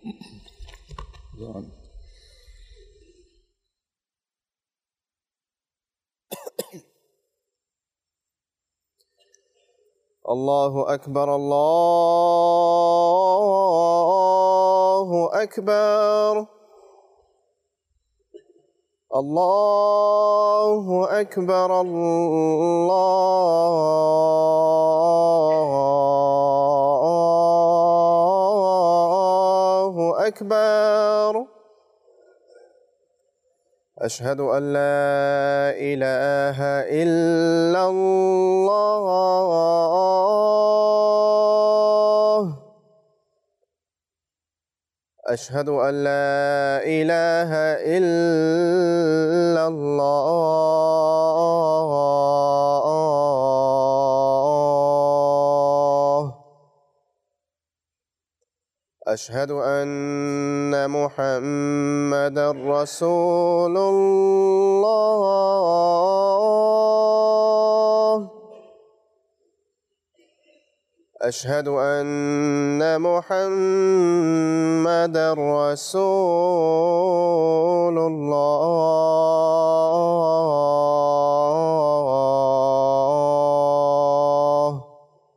الله أكبر الله أكبر الله أكبر الله أكبر أشهد أن لا إله إلا الله أشهد أن لا إله إلا الله أشهد أن محمدا رسول الله أشهد أن محمدا رسول الله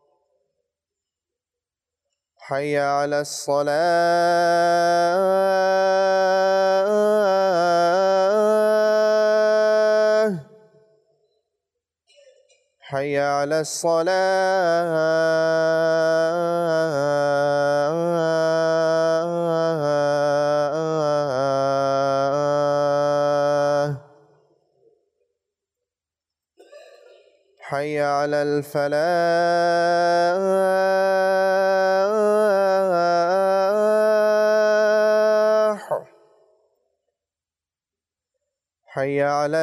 حي على الصلاة حي على الصلاة حي على الفلاح حي على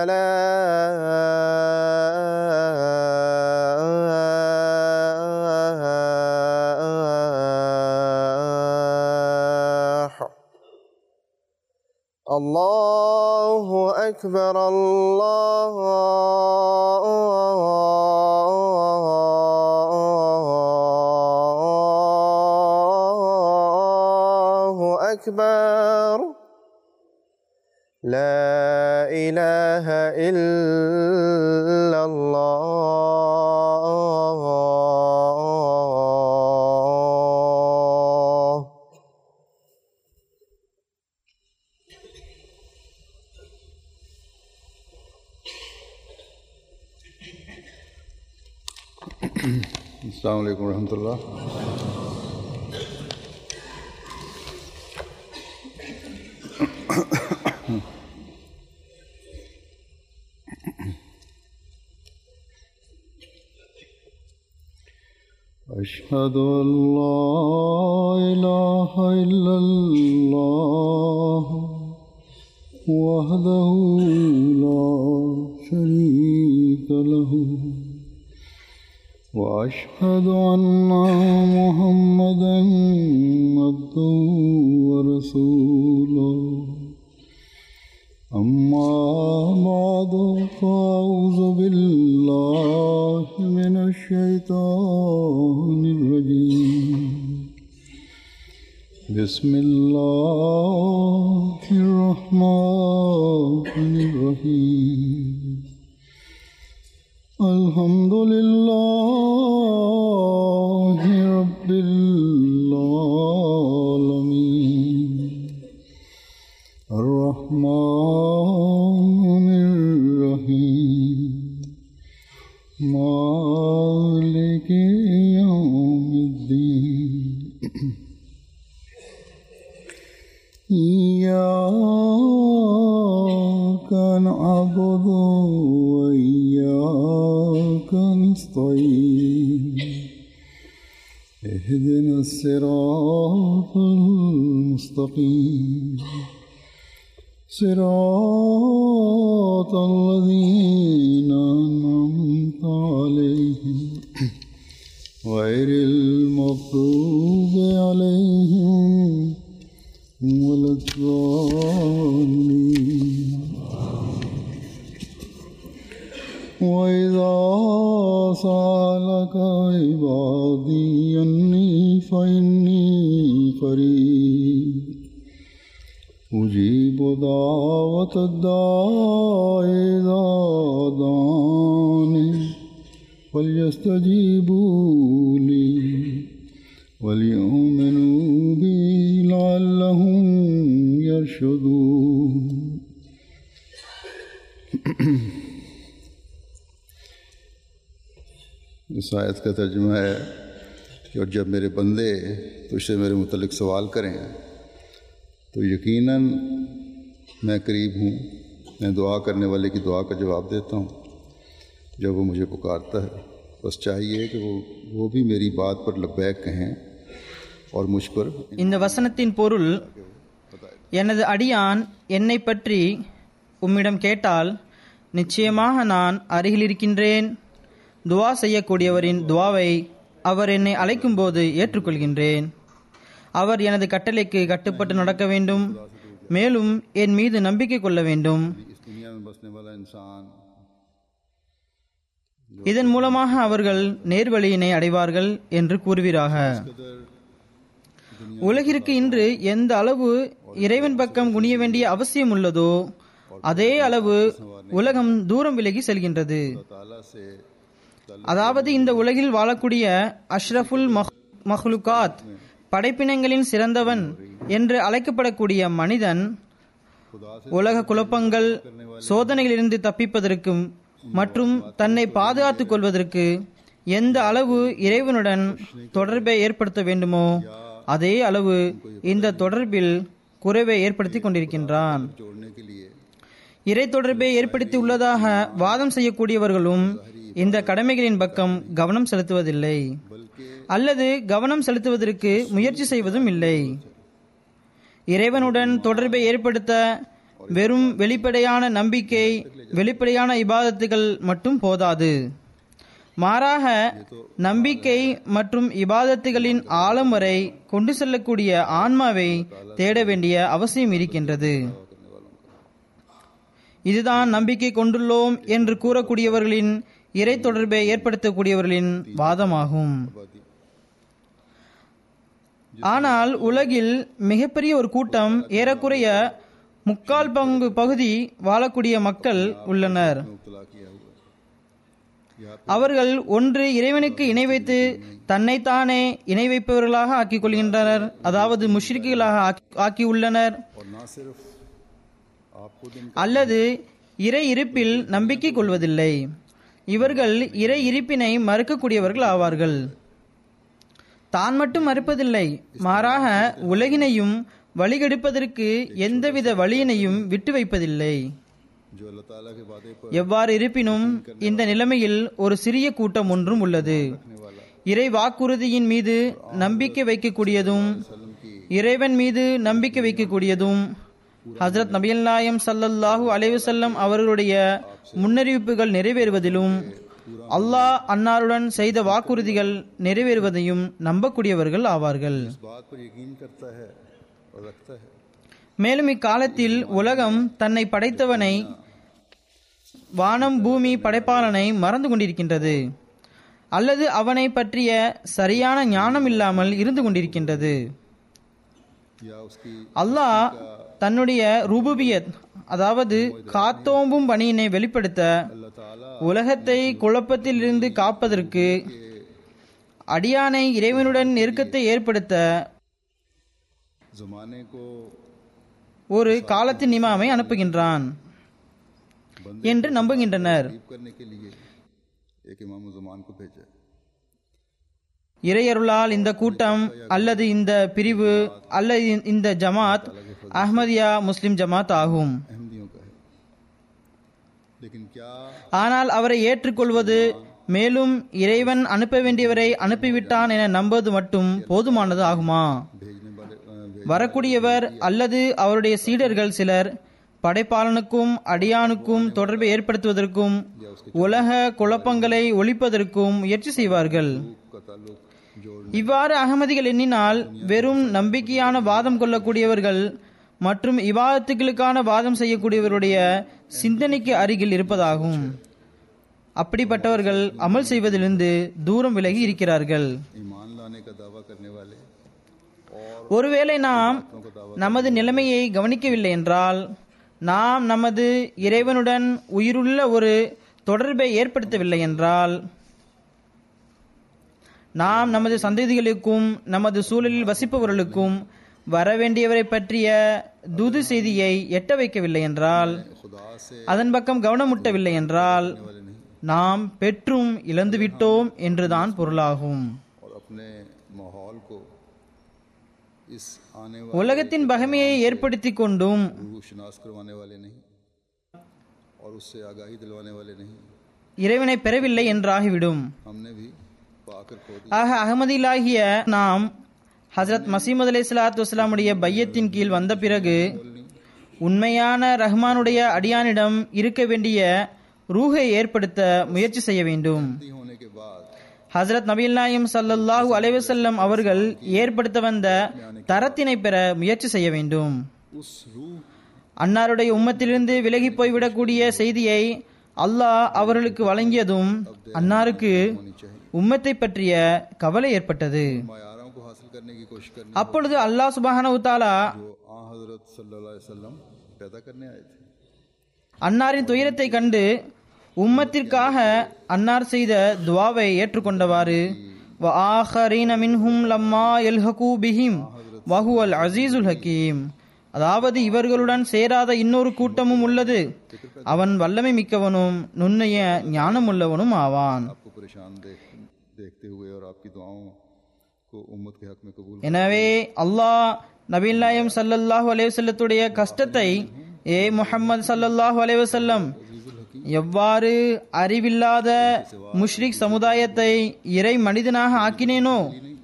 الفلاح الله أكبر الله أكبر لا إله إلا الله السلام عليكم ورحمة الله أشهد أن لا إله إلا الله وحده لا شريك له وأشهد أن محمدا عبده ورسوله أما بعد فأعوذ بالله من الشيطان الرجيم بسم الله الرحمن الرحيم الحمد لله رب العالمين الرحمن الرحيم مالك يوم الدين إياك نعبد وإياك نستعين اهدنا الصراط المستقيم صراط الذين أنعمت عليهم غير المغضوب عليهم ولا الضالين وإذا سألك عبادي أني فإني قريب أجيب دعوة الداع إذا دعاني فليستجيبوا لي وليؤمنوا بي لعلهم يرشدون इस आयत का तर्जुमा है कि और जब मेरे बंदे तुझसे मेरे मुतलिक सवाल करें तो यकीनन मैं करीब हूँ मैं दुआ करने वाले की दुआ का जवाब देता हूँ जब वो मुझे पुकारता है बस चाहिए कि वो वो भी मेरी बात पर लब्बैक कहें और मुझ पर இந்த வசனத்தின் பொருள் எனது அடியான் என்னை பற்றி உம்மிடம் கேட்டால் நிச்சயமாக நான் அருகில் இருக்கின்றேன் துவா செய்யக்கூடியவரின் துவாவை அவர் என்னை அழைக்கும்போது ஏற்றுக்கொள்கின்றேன் அவர் எனது கட்டளைக்கு கட்டுப்பட்டு நடக்க வேண்டும் மேலும் என் மீது நம்பிக்கை கொள்ள வேண்டும் इस दुनिया में बसने वाला इंसान இதன் மூலமாக அவர்கள் நேர்வழியினை அடைவார்கள் என்று கூறுவீராக உலகிற்கு இன்று எந்த அளவு இறைவன் பக்கம் குனிய வேண்டிய அவசியம் உள்ளதோ அதே அளவு உலகம் தூரம் விலகி செல்கின்றது ताला से அதாவது இந்த உலகில் வாழக்கூடிய அஷ்ரஃபுல் மஹ்- மஹ்லுகாத் படைப்பினங்களின் சிறந்தவன் என்று அழைக்கப்படக்கூடிய மனிதன் உலக குழப்பங்கள் சோதனைகளிலிருந்து தப்பிப்பதற்கும் மற்றும் தன்னை பாதுகாத்துக் கொள்வதற்கு எந்த அளவு இறைவனுடன் தொடர்பை ஏற்படுத்த வேண்டுமோ அதே அளவு இந்த தொடர்பில் குறைவை ஏற்படுத்தி கொண்டிருக்கின்றான் जोड़ने के लिए இறை தொடர்பை ஏற்படுத்தி உள்ளதாக வாதம் செய்யக்கூடியவர்களும் இந்த கடமைகளின் பக்கம் கவனம் செலுத்துவதில்லை அல்லது கவனம் செலுத்துவதற்கு முயற்சி செய்வதும் இல்லை இறைவனுடன் தொடர்பை ஏற்படுத்த வெறும் வெளிப்படையான நம்பிக்கை வெளிப்படையான இபாதத்துகள் மட்டும் போதாது மாறாக நம்பிக்கை மற்றும் இபாதத்துகளின் ஆழம் வரை கொண்டு செல்லக்கூடிய ஆன்மாவை தேட வேண்டிய அவசியம் இருக்கின்றது இதுதான் நம்பிக்கை கொண்டுள்ளோம் என்று கூறக்கூடியவர்களின் இறை தொடர்பை ஏற்படுத்தக்கூடியவர்களின் வாதமாகும் ஆனால் உலகில் மிகப்பெரிய ஒரு கூட்டம் ஏறக்குறைய முக்கால் பங்கு பகுதி வாழக்கூடிய மக்கள் உள்ளனர் मुबतला किया हुआ है அவர்கள் ஒன்று இறைவனுக்கு இணை வைத்து தன்னைத்தானே இணை வைப்பவர்களாக ஆக்கிக் கொள்கின்றனர் அதாவது முஷ்ரிக்குகளாக ஆக்கி- ஆக்கியுள்ளனர் और ना सिर्फ आप खुद इन அல்லது இறை இருப்பில் நம்பிக்கை கொள்வதில்லை இவர்கள் இறை இருப்பினை மறுக்கக்கூடியவர்கள் ஆவார்கள் தான் மட்டும் மறுப்பதில்லை மாறாக உலகினையும் வழிகெடுப்பதற்கு எந்தவித வழியினையும் விட்டு வைப்பதில்லை जो अल्लाह ताला के वादे पर எவ்வாறு இருப்பினும் இந்த நிலைமையில் ஒரு சிறிய கூட்டம் ஒன்றும் உள்ளது இறை வாக்குறுதியின் மீது நம்பிக்கை வைக்கக்கூடியதும் இறைவன் மீது நம்பிக்கை வைக்கக்கூடியதும் ஹஜரத் நபியல் நாயம் சல்லல்லாஹு அலைஹி வஸல்லம் அவர்களுடைய முன்னறிவிப்புகள் நிறைவேறுவதிலும் அல்லாஹ் அன்னாருடன் செய்த வாக்குறுதிகள் நிறைவேறுவதையும் நம்பக்கூடியவர்கள் ஆவார்கள் इस बात पर यकीन करता है और रखता है மேலும் இக்காலத்தில் உலகம் தன்னை படைத்தவனை வானம் பூமி படைப்பாளனை மறந்து கொண்டிருக்கின்றது அல்லது அவனை பற்றிய சரியான ஞானம் இல்லாமல் இருந்து கொண்டிருக்கின்றது या उसकी அல்லாஹ் தன்னுடைய ருபுபியத் அதாவது காத்தோம்பும் பணியினை வெளிப்படுத்த अल्लाह ताला உலகத்தை குழப்பத்திலிருந்து காப்பதற்கு அடியானை இறைவனுடன் நெருக்கத்தை ஏற்படுத்த जमाने को ஒரு காலத்தின் இமாமை அனுப்புகின்றான் என்று நம்புகின்றனர் करीब करने के लिए एक इमाम जमान को भेजा இறையருளால் இந்த கூட்டம் அல்லது இந்த பிரிவு அல்லது இந்த ஜமாத் அஹ்மதியா முஸ்லிம் ஜமாத் ஆகும் अहमदियों का है लेकिन क्या ஆனால் அவரை ஏற்றுக்கொள்வது மேலும் இறைவன் அனுப்ப வேண்டியவரை அனுப்பிவிட்டான் என நம்புவது மட்டும் போதுமானது ஆகுமா भेजने वाले अ, भे- வரக்கூடியவர் அல்லது அவருடைய சீடர்கள் சிலர் படைப்பாளனுக்கும் அடியானுக்கும் தொடர்பை ஏற்படுத்துவதற்கும் உலக குழப்பங்களை ஒழிப்பதற்கும் முயற்சி செய்வார்கள் का ताल्लुक जोड़ இவ்வாறு அகமதிகள் எண்ணினால் வெறும் நம்பிக்கையான வாதம் கொள்ளக்கூடியவர்கள் மற்றும் இவாதத்துகளுக்கான வாதம் செய்யக்கூடியவருடைய சிந்தனைக்கு அருகில் இருப்பதாகும் அப்படிப்பட்டவர்கள் அமல் செய்வதிலிருந்து தூரம் விலகி இருக்கிறார்கள் ईमान लाने का दावा करने वाले ஒருவேளை நாம் நமது நிலைமையை கவனிக்கவில்லை என்றால் நாம் நமது இறைவனுடன் உயிருள்ள ஒரு தொடர்பை ஏற்படுத்தவில்லை என்றால் நாம் நமது சந்ததிகளுக்கும் நமது சூழலில் வசிப்பவர்களுக்கும் வரவேண்டியவரை பற்றிய தூது செய்தியை எட்ட வைக்கவில்லை என்றால் खुदा से அதன் பக்கம் கவனமுட்டவில்லை என்றால் நாம் பெற்றும் இழந்துவிட்டோம் என்றுதான் பொருளாகும் और अपने माहौल को इस आने உலகத்தின் பகமையை ஏற்படுத்தி கொண்டும் वाले रूह शनास करवाने वाले नहीं और उससे आगाही दिलवाने वाले नहीं இறைவனை பெறவில்லை என்றாகிவிடும் हमने भी पाकर खो दी ஆக அகமதிலாகிய நாம் ஹசரத் மசீமது அலை சலாத்து வஸ்லாமுடைய பையத்தின் கீழ் வந்த பிறகு உண்மையான ரஹ்மானுடைய அடியானிடம் இருக்க வேண்டிய ரூஹை ஏற்படுத்த முயற்சி செய்ய வேண்டும் होने के बाद ஹசரத் நபீல் நாயம் சல்லல்லாஹு அலைவசல்லம் அவர்கள் ஏற்படுத்த வந்த தரத்தினை பெற முயற்சி செய்ய வேண்டும் उस रूह அன்னாருடைய உம்மத்திலிருந்து விலகி போய்விடக்கூடிய செய்தியை அல்லாஹ் அவர்களுக்கு வழங்கியதும் அன்னாருக்கு உம்மத்தை பற்றிய கவலை ஏற்பட்டது मायारों को हासिल करने की कोशिश करनी அப்பொழுது அல்லாஹ் சுபஹானஹு தஆலா जो आ हजरत सल्लल्लाहु अलैहि वसल्लम पैदा करने आए थे அன்னாரின் துயரத்தை கண்டு உம்மத்திற்காக அன்னார் செய்த துவாவை ஏற்றுக்கொண்டவாறு வ ஆஹரீன மின்ஹும் லம்மா எல்ஹகு பிஹிம் வஹுவல் அசீசுல் ஹக்கீம் அதாவது இவர்களுடன் சேராத இன்னொரு கூட்டமும் உள்ளது அவன் வல்லமை மிக்கவனும் நுண்ணிய ஞானமுள்ளவனும் ஆவான் आपको परेशान देख देखते हुए और आपकी दुआओं को उम्मत के हक में कबूल எனவே அல்லாஹ் நபீல் நாயம் சல்லல்லாஹு அலைவசல்லத்துடைய கஷ்டத்தை ஏ முஹம்மது சல்லல்லாஹு அலைவசல்லம் எவ்வாறு அறிவில்லாத முஷ்ரிக் சமுதாயத்தை இறை மனிதனாக ஆக்கினேனோ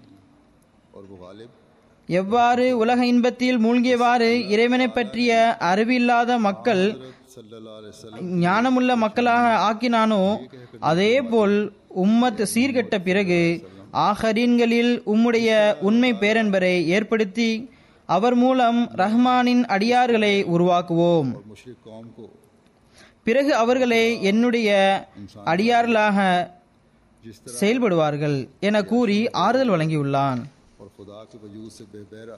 और वो गालिब எவ்வாறு உலக இன்பத்தில் மூழ்கியவாறு இறைவனை பற்றிய அறிவில்லாத மக்கள் सल्लल्लाहु अलैहि वसल्लम ஞானமுள்ள மக்களாக ஆக்கினானோ அதேபோல் உம்மத் சீர்கெட்ட பிறகு ஆஹரீன்களில் உம்முடைய உண்மை பேரன்பரை ஏற்படுத்தி அவர் மூலம் ரஹ்மானின் அடியார்களை உருவாக்குவோம் और मुशरिक कौम को பிறகு அவர்களை என்னுடைய அடியார்களாக जिस तरह செயல்படுவார்கள் என கூறி ஆறுதல் வழங்கியுள்ளான் और खुदा के वजूद से बेबहरा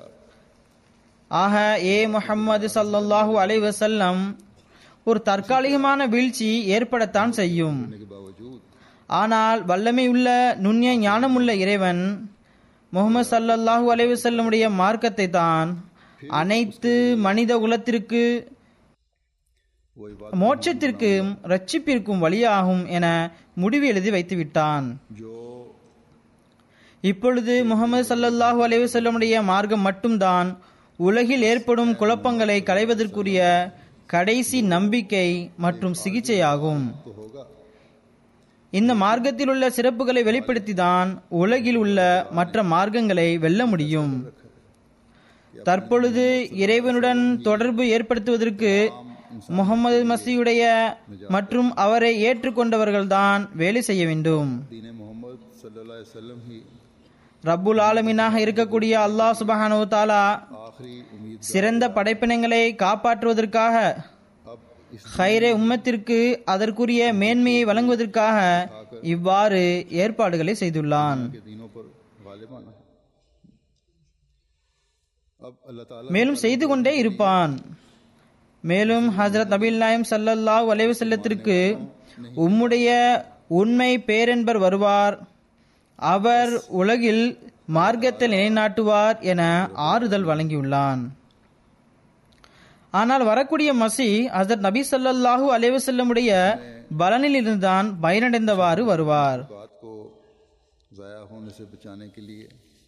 ஆக ஏ முஹம்மது சல்லல்லாஹு அலைஹி வஸல்லம் ஒரு தற்காலிகமான வீழ்ச்சி ஏற்படத்தான் செய்யும் होने के बावजूद ஆனால் வல்லமையுள்ள நுண்ணிய ஞானமுள்ள இறைவன் முகமது சல்லல்லாஹு அலைஹி வஸல்லமுடைய மார்க்கத்தை தான் அனைத்து மனித குலத்திற்கு वो इबादत மோட்சத்திற்கும் ரட்சிப்பிற்கும் வழியாகும் என முடிவு எழுதி வைத்து விட்டான் जो இப்பொழுது முகமது சல்லல்லாஹு அலைஹி வஸல்லமுடைய மார்க்கம் மட்டும்தான் உலகில் ஏற்படும் குழப்பங்களை களைவதற்குரிய கடைசி நம்பிக்கை மற்றும் சிகிச்சையாகும் तो होगा இந்த மார்க்கத்தில் உள்ள சிறப்புகளை வெளிப்படுத்தி தான் உலகில் உள்ள மற்ற மார்க்கங்களை வெல்ல முடியும் தற்பொழுது இறைவனுடன் தொடர்பு ஏற்படுத்துவதற்கு முகமது மசியுடைய மற்றும் அவரை ஏற்றுக்கொண்டவர்கள்தான் வேலை செய்ய வேண்டும் दीन मोहम्मद सल्लल्लाहु अलैहि वसल्लम ही ரப்புல் ஆலமீனாக இருக்கக்கூடிய அல்லாஹ் சுபஹானு தாலா आखिरी उम्मीद சிறந்த படைப்பினங்களை காப்பாற்றுவதற்காக अब इस ஹைரே உம்மத்திற்கு அதற்குரிய மேன்மையை வழங்குவதற்காக இவ்வாறு ஏற்பாடுகளை செய்துள்ளான் के दीनों पर गालिबाना है अब अल्लाह ताला மேலும் செய்து கொண்டே இருப்பான் மேலும் ஹஜரத் நபீல் நாயம் சல்லல்லாஹு அலைஹி வஸல்லத்திற்கு உம்முடைய உண்மை பேரென்பர் வருவார் அவர் உலகில் மார்க்கத்தை நிலைநாட்டுவார் என ஆறுதல் வழங்கியுள்ளான் ஆனால் வரக்கூடிய மசி ஹசரத் நபி ஸல்லல்லாஹு அலைஹி வஸல்லமுடைய பலனில் இருந்துதான் பயனடைந்தவாறு வருவார் बात को ज़ाया होने से बचाने के लिए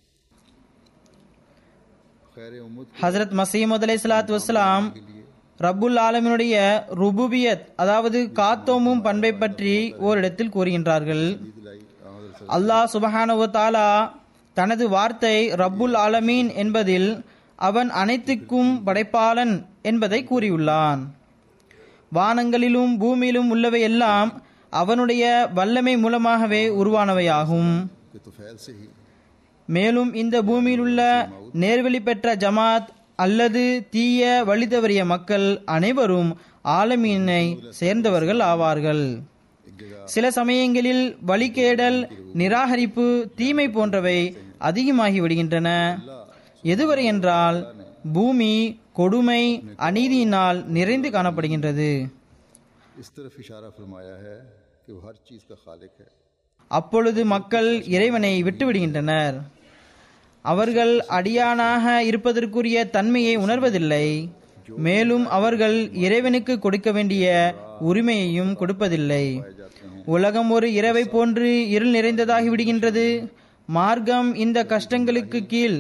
खैर उम्मत ஹசரத் மசீமது அலை சலாத்து வசலாம் ரப்புல் ஆலமினுடைய ருபுபியத் அதாவது காத்தோமும் பண்பை பற்றி ஓரிடத்தில் கூறுகின்றார்கள் दिलाई अहमद அல்லாஹ் சுபஹானஹு தாலா தனது வார்த்தை ரப்புல் ஆலமீன் என்பதில் அவன் அனைத்துக்கும் படைப்பாளன் என்பதை கூறியுள்ளான் வானங்களிலும் பூமியிலும் உள்ளவை எல்லாம் அவனுடைய வல்லமை மூலமாகவே உருவானவையாகும் के तो फैल से ही மேலும் இந்த பூமியில் உள்ள நேர்வழி பெற்ற ஜமாத் அல்லது தீய வழி தவறிய மக்கள் அனைவரும் ஆலமீனை சேர்ந்தவர்கள் ஆவார்கள் சில சமயங்களில் வழிகேடல் நிராகரிப்பு தீமை போன்றவை அதிகமாகி விடுகின்றன எதுவரை என்றால் பூமி கொடுமை அநீதியினால் நிறைந்து காணப்படுகின்றது इस तरफ इशारा फरमाया है कि वो हर चीज़ का खालिक है அப்பொழுது மக்கள் இறைவனை விட்டுவிடுகின்றனர் அவர்கள் அடியானாக இருப்பதற்குரிய தன்மையை உணர்வதில்லை மேலும் அவர்கள் இறைவனுக்கு கொடுக்க வேண்டிய உரிமையையும் கொடுப்பதில்லை உலகம் ஒரு இரவை போன்று இருள் நிறைந்ததாகி விடுகின்றது மார்க்கம் இந்த கஷ்டங்களுக்கு கீழ்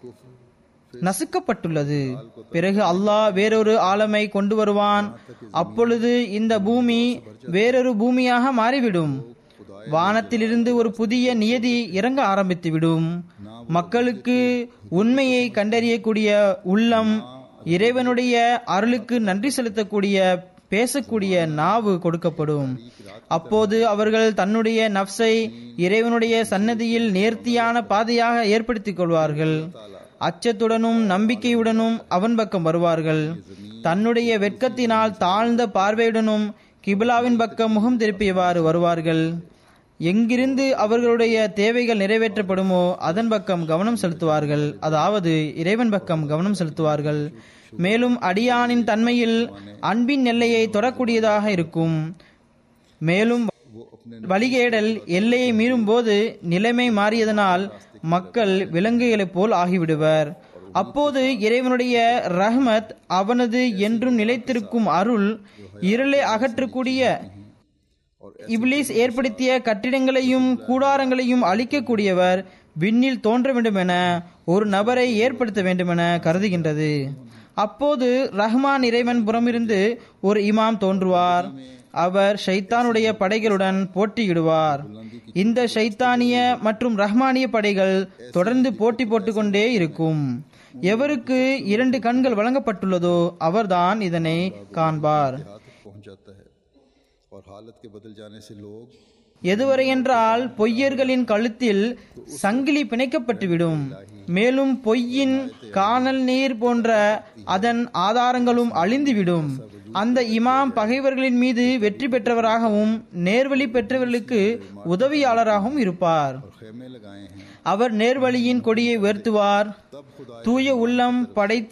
நசுக்கப்பட்டுள்ளது பிறகு அல்லாஹ் வேறொரு ஆலமை கொண்டு வருவான் அப்பொழுது இந்த பூமி வேறொரு பூமியாக மாறிவிடும் வானத்திலிருந்து ஒரு புதிய நியதி இறங்க ஆரம்பித்துவிடும் மக்களுக்கு உண்மையை கண்டறியக்கூடிய உள்ளம் இறைவனுடைய அருளுக்கு நன்றி செலுத்தக்கூடிய பேசக்கூடிய நாவு கொடுக்கப்படும் அப்போது அவர்கள் தன்னுடைய நப்சை இறைவனுடைய சன்னதியில் நேர்த்தியான பாதையாக ஏற்படுத்திக் கொள்வார்கள் அச்சத்துடனும் நம்பிக்கையுடனும் அவன் பக்கம் வருவார்கள் தன்னுடைய வெட்கத்தினால் தாழ்ந்த பார்வையுடனும் கிபிலாவின் பக்கம் முகம் திருப்பியவாறு வருவார்கள் எங்கிருந்து அவர்களுடைய தேவைகள் நிறைவேற்றப்படுமோ அதன் பக்கம் கவனம் செலுத்துவார்கள் அதாவது இறைவன் பக்கம் கவனம் செலுத்துவார்கள் மேலும் அடியானின் தன்மையில் அன்பின் எல்லையை தொடக்கூடியதாக இருக்கும் மேலும் வழிகேடல் எல்லையை மீறும்போது நிலைமை மாறியதனால் மக்கள் விலங்குகளைப் போல் ஆகிவிடுவர் அப்போது இறைவனுடைய ரஹ்மத் அவனது என்றும் நிலைத்திருக்கும் அருள் இருளை அகற்றக்கூடிய இப்லீஸ் ஏற்படுத்திய கட்டிடங்களையும் கூடாரங்களையும் அழிக்கக்கூடியவர் விண்ணில் தோன்ற வேண்டுமென ஒரு நபரை ஏற்படுத்த வேண்டுமென கருதுகின்றது அப்போது ரஹ்மான் இறைவன் புறமிருந்து ஒரு இமாம் தோன்றுவார் அவர் ஷைத்தானுடைய படைகளுடன் போட்டியிடுவார் இந்த ஷைத்தானிய மற்றும் ரஹ்மானிய படைகள் தொடர்ந்து போட்டி போட்டுக்கொண்டே இருக்கும் எவருக்கு இரண்டு கண்கள் வழங்கப்பட்டுள்ளதோ அவர்தான் இதனை காண்பார் हाथ तक पहुंच जाता है और हालत के बदल जाने से लोग எதுவரை என்றால் பொய்யர்களின் கழுத்தில் சங்கிலி பிணைக்கப்பட்டுவிடும் மேலும் பொய்யின் காணல் நீர் போன்ற அதன் ஆதாரங்களும் அழிந்துவிடும் அந்த இமாம் பகைவர்களின் மீது வெற்றி பெற்றவராகவும் நேர்வழி பெற்றவர்களுக்கு உதவியாளராகவும் இருப்பார் खेमे लगाए हैं அவர் நேர்வழியின் கொடியை உயர்த்துவார் தூய உள்ளம் படைத்த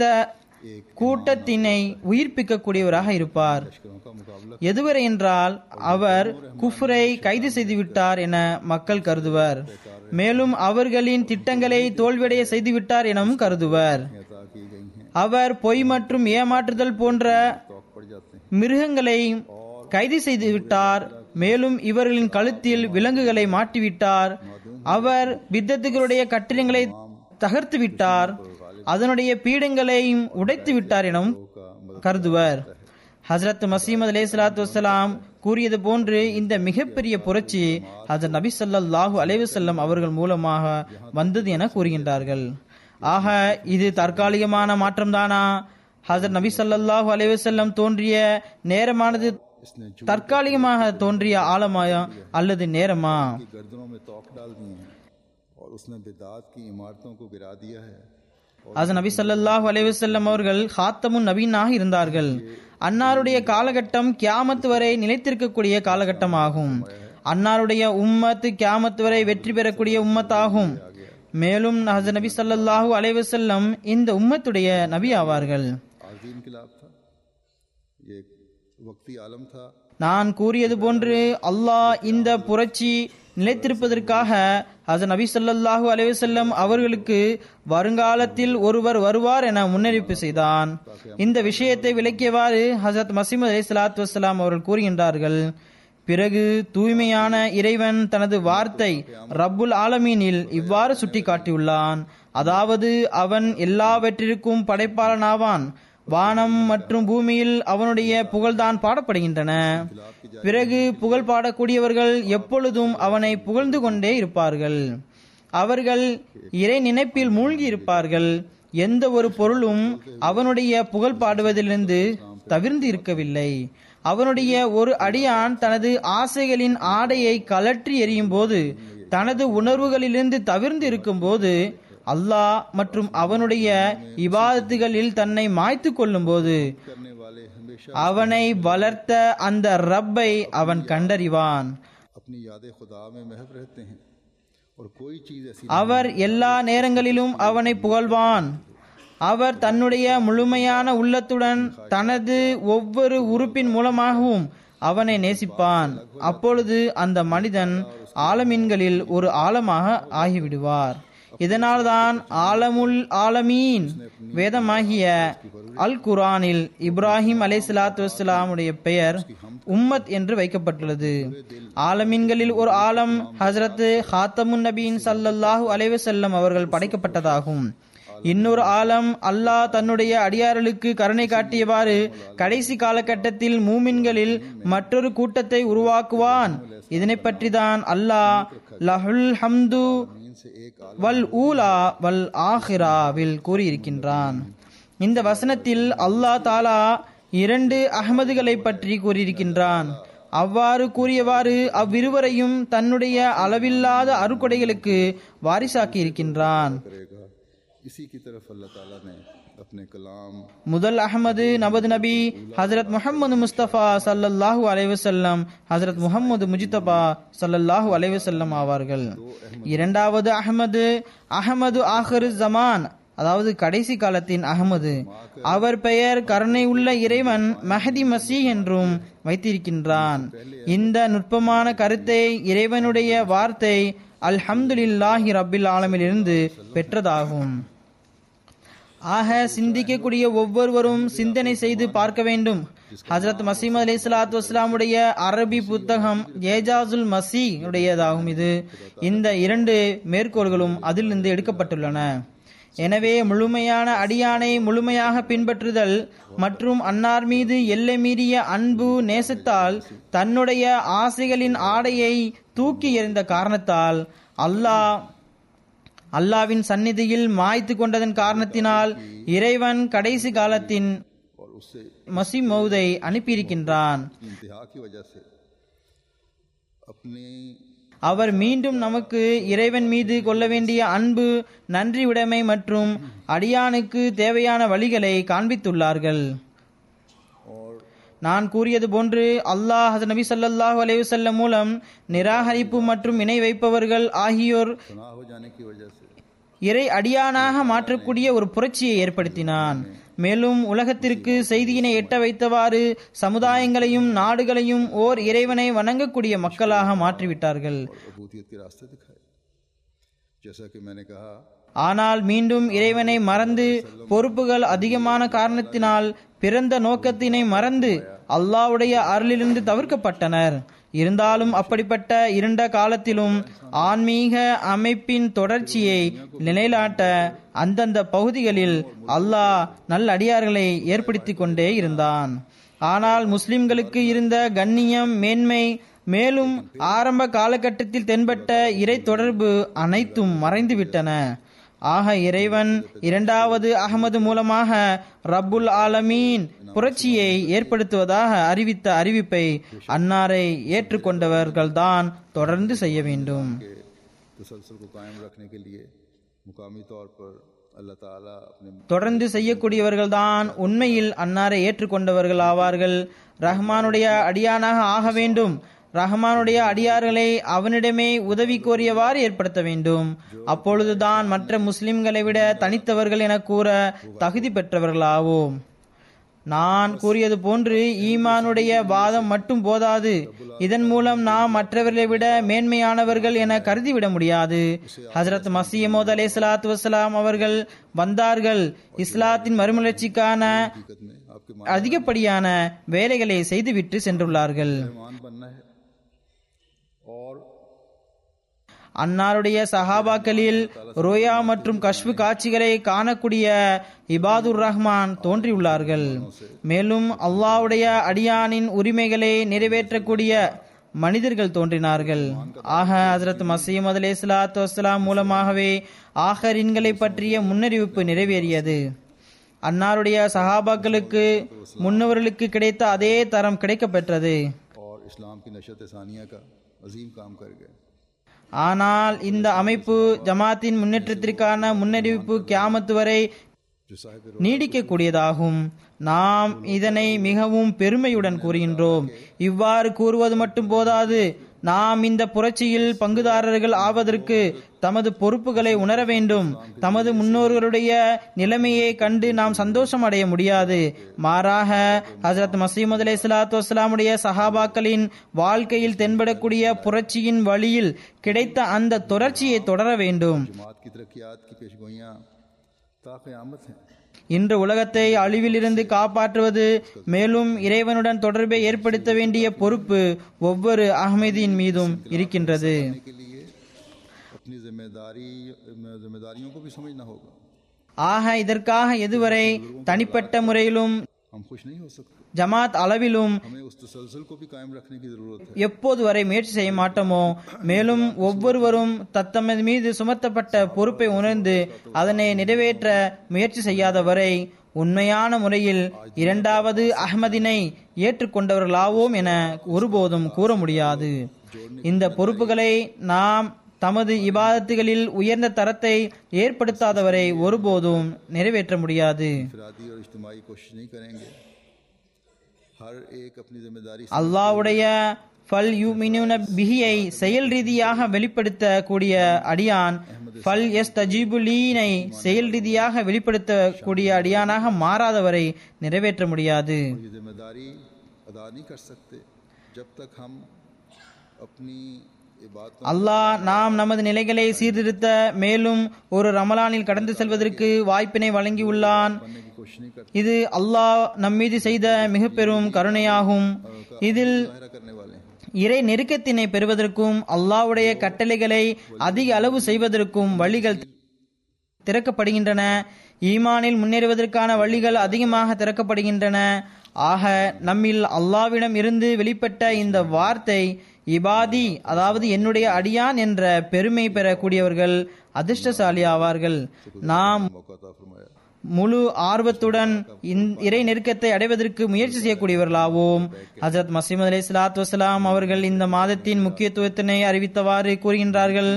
கூட்டத்தினை உயிர்ப்பிக்கக்கூடியவராக இருப்பார் लश्करों का मुकाबला எதுவரை என்றால் அவர் குஃப்ரை கைது செய்துவிட்டார் என மக்கள் கருதுவர் மேலும் அவர்களின் திட்டங்களை தோல்வியடைய செய்துவிட்டார் எனவும் கருதுவர் अता की गई हैं அவர் பொய் மற்றும் ஏமாற்றுதல் போன்ற तोक पड़ जाते हैं மிருகங்களை கைது செய்து விட்டார் மேலும் இவர்களின் கழுத்தில் விலங்குகளை மாட்டிவிட்டார் அவர் வித்தத்துகளுடைய கட்டிடங்களை தகர்த்து விட்டார் அதனுடைய பீடங்களையும் உடைத்து விட்டார் எனவும் கருதுவர் ஹசரத் மசீமது அலே சலாத்து வசலாம் கூறியது போன்று இந்த மிகப்பெரிய புரட்சி ஹசரத் நபி ஸல்லல்லாஹு அலைஹி வஸல்லம் அவர்கள் மூலமாக வந்தது என கூறுகின்றார்கள் ஆக இது தற்காலிகமான மாற்றம்தானா ஹசரத் நபி ஸல்லல்லாஹு அலைஹி வஸல்லம் தோன்றிய நேரமானது इसने जो தற்காலிகமாக தோன்றிய ஆழமாயா அல்லது நேரமா गर्दनों में तोक डाल दिए हैं और उसने बिदात की इमारतों को गिरा दिया है அது நபி ஸல்லல்லாஹு அலைஹி வஸல்லம் அவர்கள் ஹாத்தமுன் நபீனாக இருந்தார்கள் அன்னாருடைய காலகட்டம் கியாமத் வரை நிலைத்திருக்கக்கூடிய காலகட்டம் ஆகும் அன்னாருடைய உம்மத் கியாமத் வரை வெற்றி பெறக்கூடிய உம்மத் ஆகும் மேலும் ஹசரத் நபி ஸல்லல்லாஹு அலைஹி வஸல்லம் இந்த உம்மத்துடைய நபி ஆவார்கள் आरजी इनकलाब था ये एक वक्ती आलम था நான் கூறியது போன்று அல்லாஹ் இந்த புரட்சி நிலைத்திருப்பதற்காக ஹசரத் நபி ஸல்லல்லாஹு அலைஹி வஸல்லம் அவர்களுக்கு வருங்காலத்தில் ஒருவர் வருவார் என முன்னறிவிப்பு செய்தான் இந்த விஷயத்தை விளக்கியவாறு ஹசரத் மசீமது அலைஹி ஸலாத்து வஸலாம் அவர்கள் கூறுகின்றார்கள் பிறகு தூய்மையான இறைவன் தனது வார்த்தை ரப்புல் ஆலமீனில் இவ்வாறு சுட்டிக்காட்டியுள்ளான் அதாவது அவன் எல்லாவற்றிற்கும் படைப்பாளனாவான் வானம் மற்றும் பூமியில் அவனுடைய புகழ்தான் பாடப்படுகின்றன பிறகு புகழ் பாடக்கூடியவர்கள் எப்பொழுதும் அவனை புகழ்ந்து கொண்டே இருப்பார்கள் அவர்கள் இறை நினைப்பில் மூழ்கி இருப்பார்கள் எந்த ஒரு பொருளும் அவனுடைய புகழ் பாடுவதிலிருந்து தவிர்ந்து இருக்கவில்லை அவனுடைய ஒரு அடியான் தனது ஆசைகளின் ஆடையை கலற்றி எறியும் போது தனது உணர்வுகளிலிருந்து தவிர்ந்து இருக்கும்போது அல்லாஹ் மற்றும் அவனுடைய இபாதத்துகளில் தன்னை மாய்த்து கொள்ளும் போது करने वाले हमेशा அவனை வளர்த்த அந்த ரப்பை அவன் கண்டறிவான் अपनी याद खुदा में महव रहते हैं और कोई चीज़ ऐसी அவர் எல்லா நேரங்களிலும் அவனை புகழ்வான் அவர் தன்னுடைய முழுமையான உள்ளத்துடன் தனது ஒவ்வொரு உறுப்பின் மூலமாகவும் அவனை நேசிப்பான் அப்பொழுது அந்த மனிதன் ஆலமீன்களில் ஒரு ஆழமாக ஆகிவிடுவார் இதனால்தான் ஆலமுல் ஆலமீன் வேதமாகிய அல் குரானில் இப்ராஹிம் அலை சலாத்து பெயர் உம்மத் என்று வைக்கப்பட்டுள்ளது ஆலமீன்களில் ஒரு ஆலம் ஹசரத் ஹாத்தமுன் நபீன் சல்லல்லாஹு அலைவசல்லம் அவர்கள் படைக்கப்பட்டதாகும் இன்னொரு ஆலம் அல்லாஹ் தன்னுடைய அடியார்களுக்கு கருணை காட்டியவாறு கடைசி காலகட்டத்தில் மூமின்களில் மற்றொரு கூட்டத்தை உருவாக்குவான் இதனை பற்றி தான் அல்லாஹ் லஹுல் ஹம்து வல் ஊலா வல் ஆஹிராவில் கூறியிருக்கின்றான் இந்த வசனத்தில் அல்லாஹ் தாலா இரண்டு அகமதுகளை பற்றி கூறியிருக்கின்றான் அவ்வாறு கூறியவாறு அவ்விருவரையும் தன்னுடைய அளவில்லாத அருக்கொடைகளுக்கு வாரிசாக்கி இருக்கின்றான் करेगा इसी की तरफ अल्लाह ताला ने अपने कलाम முதல் அகமது நமது நபி ஹசரத் முஹம்மது முஸ்தபா சல்லல்லாஹு அலைவசல்லம் ஹசரத் முஹம்மது முஜிதபா சல்லல்லாஹு அலைவசல்லம் ஆவார்கள் இரண்டாவது அகமது அகமது ஆஹிரு ஜமான் அதாவது கடைசி காலத்தின் அகமது அவர் பெயர் கருணை உள்ள இறைவன் மஹதி மசி என்றும் வைத்திருக்கின்றான் இந்த நுட்பமான கருத்தை இறைவனுடைய வார்த்தை அல்ஹம்துலில்லாஹி ரப்பில் ஆலமிலிருந்து பெற்றதாகும் ஆக சிந்திக்கக்கூடிய ஒவ்வொருவரும் சிந்தனை செய்து பார்க்க வேண்டும் ஹஜரத் மசீம் அலி சலாத்து வஸ்லாமுடைய அரபி புத்தகம் ஏஜாசுல் மசி உடையதாகும் இது இந்த இரண்டு மேற்கோள்களும் அதிலிருந்து எடுக்கப்பட்டுள்ளன எனவே முழுமையான அடியானை முழுமையாக பின்பற்றுதல் மற்றும் அன்னார் மீது எல்லை மீறிய அன்பு நேசத்தால் தன்னுடைய ஆசைகளின் ஆடையை தூக்கி எறிந்த காரணத்தால் அல்லாஹ் அல்லாவின் சந்நிதியில் மாய்த்து கொண்டதன் காரணத்தினால் இறைவன் கடைசி காலத்தின் और उससे மசி மௌதை அனுப்பியிருக்கின்றான் इंतहा की वजह से अपनी அவர் மீண்டும் நமக்கு இறைவன் மீது கொள்ள வேண்டிய அன்பு நன்றி உடைமை மற்றும் அடியானுக்கு தேவையான வழிகளை காண்பித்துள்ளார்கள் நான் கூறியது போன்று அல்லாஹ் ஹஸரத் நபி ஸல்லல்லாஹு அலைஹி வஸல்லம் மூலம் நிராகரிப்பு மற்றும் இணை வைப்பவர்கள் ஆகியோர் गुनाह हो जाने की वजह से இறை அடியானாக மாற்றக்கூடிய ஒரு புரட்சியை ஏற்படுத்தினான் மேலும் உலகத்திற்கு செய்தியினை எட்ட வைத்தவாறு சமுதாயங்களையும் நாடுகளையும் ஓர் இறைவனை வணங்கக்கூடிய மக்களாக மாற்றிவிட்டார்கள் अबूदियत के रास्ते दिखाए जैसा कि मैंने कहा ஆனால் மீண்டும் இறைவனை மறந்து பொறுப்புகள் அதிகமான காரணத்தினால் பிறந்த நோக்கத்தினை மறந்து அல்லாஹ்வுடைய அருளிலிருந்து தவிர்க்கப்பட்டனர் இருந்தாலும் அப்படிப்பட்ட இருண்ட காலத்திலும் ஆன்மீக அமைப்பின் தொடர்ச்சியை நிலைநாட்ட அந்தந்த பகுதிகளில் அல்லாஹ் நல்லடியார்களை ஏற்படுத்தி கொண்டே இருந்தான் ஆனால் முஸ்லிம்களுக்கு இருந்த கண்ணியம் மேன்மை மேலும் ஆரம்ப காலகட்டத்தில் தென்பட்ட இறை தொடர்பு அனைத்தும் மறைந்துவிட்டன ஆக இறைவன் இரண்டாவது அகமது மூலமாக ரப்புல் ஆலமீன் புரட்சியை ஏற்படுத்துவதாக அறிவித்த அறிவிப்பை அன்னாரை ஏற்றுக்கொண்டவர்கள்தான் தொடர்ந்து செய்ய வேண்டும் कि तसलसल को कायम रखने के लिए मुकामी तौर पर अल्लाह ताला अपने தொடர்ந்து செய்யக்கூடியவர்கள்தான் உண்மையில் அன்னாரை ஏற்றுக்கொண்டவர்கள் ஆவார்கள் ரஹ்மானுடைய அடியானாக ஆக வேண்டும் ரஹ்மானுடைய அடியார்களை அவனிடமே உதவி கோரியவாறு ஏற்படுத்த வேண்டும் அப்பொழுதுதான் மற்ற முஸ்லிம்களை விட தனித்தவர்கள் என கூற தகுதி பெற்றவர்களாவோம் நான் கூறியது போன்று ஈமானுடைய வாதம் மட்டும் போதாது இதன் மூலம் நாம் மற்றவர்களை விட மேன்மையானவர்கள் என கருதிவிட முடியாது ஹசரத் மசீமோத் அலே சலாத்து வசலாம் அவர்கள் வந்தார்கள் இஸ்லாத்தின் மறுமலர்ச்சிக்கான हकीकत में आपके அதிகப்படியான வேலைகளை செய்துவிட்டு சென்றுள்ளார்கள் मान बनना है और அன்னாருடைய சஹாபாக்களில் ரோயா மற்றும் கஷ்பு காட்சிகளை காணக்கூடிய இபாதுர் ரஹ்மான் தோன்றியுள்ளார்கள் மேலும் அல்லாஹ்வுடைய அடியானின் உரிமைகளை நிறைவேற்றக்கூடிய மனிதர்கள் தோன்றினார்கள் ஆக ஹசரத் மசீம் அலே சலாத்து வஸ்லாம் மூலமாகவே ஆஹரின்களை பற்றிய முன்னறிவிப்பு நிறைவேறியது அன்னாருடைய சஹாபாக்களுக்கு முன்னவர்களுக்கு கிடைத்த அதே தரம் கிடைக்கப் பெற்றது और इस्लाम की नशत सानिया का अजीम काम कर गए ஆனால் இந்த அமைப்பு ஜமாத்தின் முன்னேற்றத்திற்கான முன்னறிவிப்பு கியாமத்து வரை जो साहिब நீடிக்கக்கூடியதாகும் நாம் இதனை மிகவும் பெருமையுடன் கூறுகின்றோம் இவ்வாறு கூறுவது மட்டும் போதாது நாம் இந்த புரட்சியில் பங்குதாரர்கள் ஆவதற்கு தமது பொறுப்புகளை உணர வேண்டும் தமது முன்னோர்களுடைய நிலைமையை கண்டு நாம் சந்தோஷம் அடைய முடியாது மாறாக ஹசரத் மசீமது அலை சலாத்து வஸ்லாமுடைய சஹாபாக்களின் வாழ்க்கையில் தென்படக்கூடிய புரட்சியின் வழியில் கிடைத்த அந்த தொடர்ச்சியை தொடர வேண்டும் जमात की तरक्यात की पेशगोइयाँ ताक़यामत हैं இன்று உலகத்தை அழிவிலிருந்து காப்பாற்றுவது மேலும் இறைவனுடன் தொடர்பை ஏற்படுத்த வேண்டிய பொறுப்பு ஒவ்வொரு அஹ்மதியின் மீதும் இருக்கின்றது के लिए अपनी जिम्मेदारी जिम्मेदारियों को भी समझना होगा ஆக இதற்காக எதுவரை தனிப்பட்ட முறையிலும் हम खुश नहीं हो सकते ஜமாத் அளவிலும் हमें उस तसलसल को भी कायम रखने की ज़रूरत है எப்போது வரை முயற்சி செய்ய மாட்டோமோ மேலும் ஒவ்வொருவரும் தத்தமது மீது சுமத்தப்பட்ட பொறுப்பை உணர்ந்து அதனை நிறைவேற்ற முயற்சி செய்யாத வரை உண்மையான முறையில் இரண்டாவது அஹ்மதினை ஏற்றுக்கொண்டவர்களாவோம் என ஒருபோதும் கூற முடியாது இந்த பொறுப்புகளை நாம் தமது இபாதத்துகளில் உயர்ந்த தரத்தை ஏற்படுத்தாதவரை ஒருபோதும் நிறைவேற்ற முடியாது फिरादी और इज्तमाही कोशिश नहीं करेंगे हर एक अपनी जिम्मेदारी से அல்லாவுடைய ஃபல் யூ பிஹியை செயல் ரீதியாக வெளிப்படுத்தக்கூடிய அடியான் ஃபல் எஸ் தஜீபுலீனை செயல் ரீதியாக வெளிப்படுத்தக்கூடிய அடியானாக மாறாதவரை நிறைவேற்ற முடியாது ये जिम्मेदारी अदा नहीं कर सकते जब तक हम अपनी इबादतों அல்லாஹ் நாம் நமது நிலைகளை சீர்திருத்த மேலும் ஒரு ரமலானில் கடந்து செல்வதற்கு வாய்ப்பினை வழங்கியுள்ளான் करने की कोशिश नहीं करते இது அல்லாஹ் நம்மீது செய்த மிக பெரும் கருணையாகும் இதில் दायरा करने वाले हैं இறை நெருக்கத்தினை பெறுவதற்கும் அல்லாஹ்வுடைய கட்டளைகளை அதிக அளவு செய்வதற்கும் வழிகள் திறக்கப்படுகின்றன ஈமானில் முன்னேறுவதற்கான வழிகள் அதிகமாக திறக்கப்படுகின்றன ஆக நம்மில் அல்லாவிடம் இருந்து வெளிப்பட்ட இந்த வார்த்தை இபாதி அதாவது என்னுடைய அடியான் என்ற பெருமை பெறக்கூடியவர்கள் அதிர்ஷ்டசாலி ஆவார்கள் நாம் मौका अता फरमाया முழு ஆர்வத்துடன் இந்த இறை நெருக்கத்தை அடைவதற்கு முயற்சி செய்யக்கூடியவர்களாவோம் ஹஜரத் மசீமது அலி சலாத்து வசலாம் அவர்கள் இந்த மாதத்தின் முக்கியத்துவத்தினை அறிவித்தவாறு கூறுகின்றார்கள்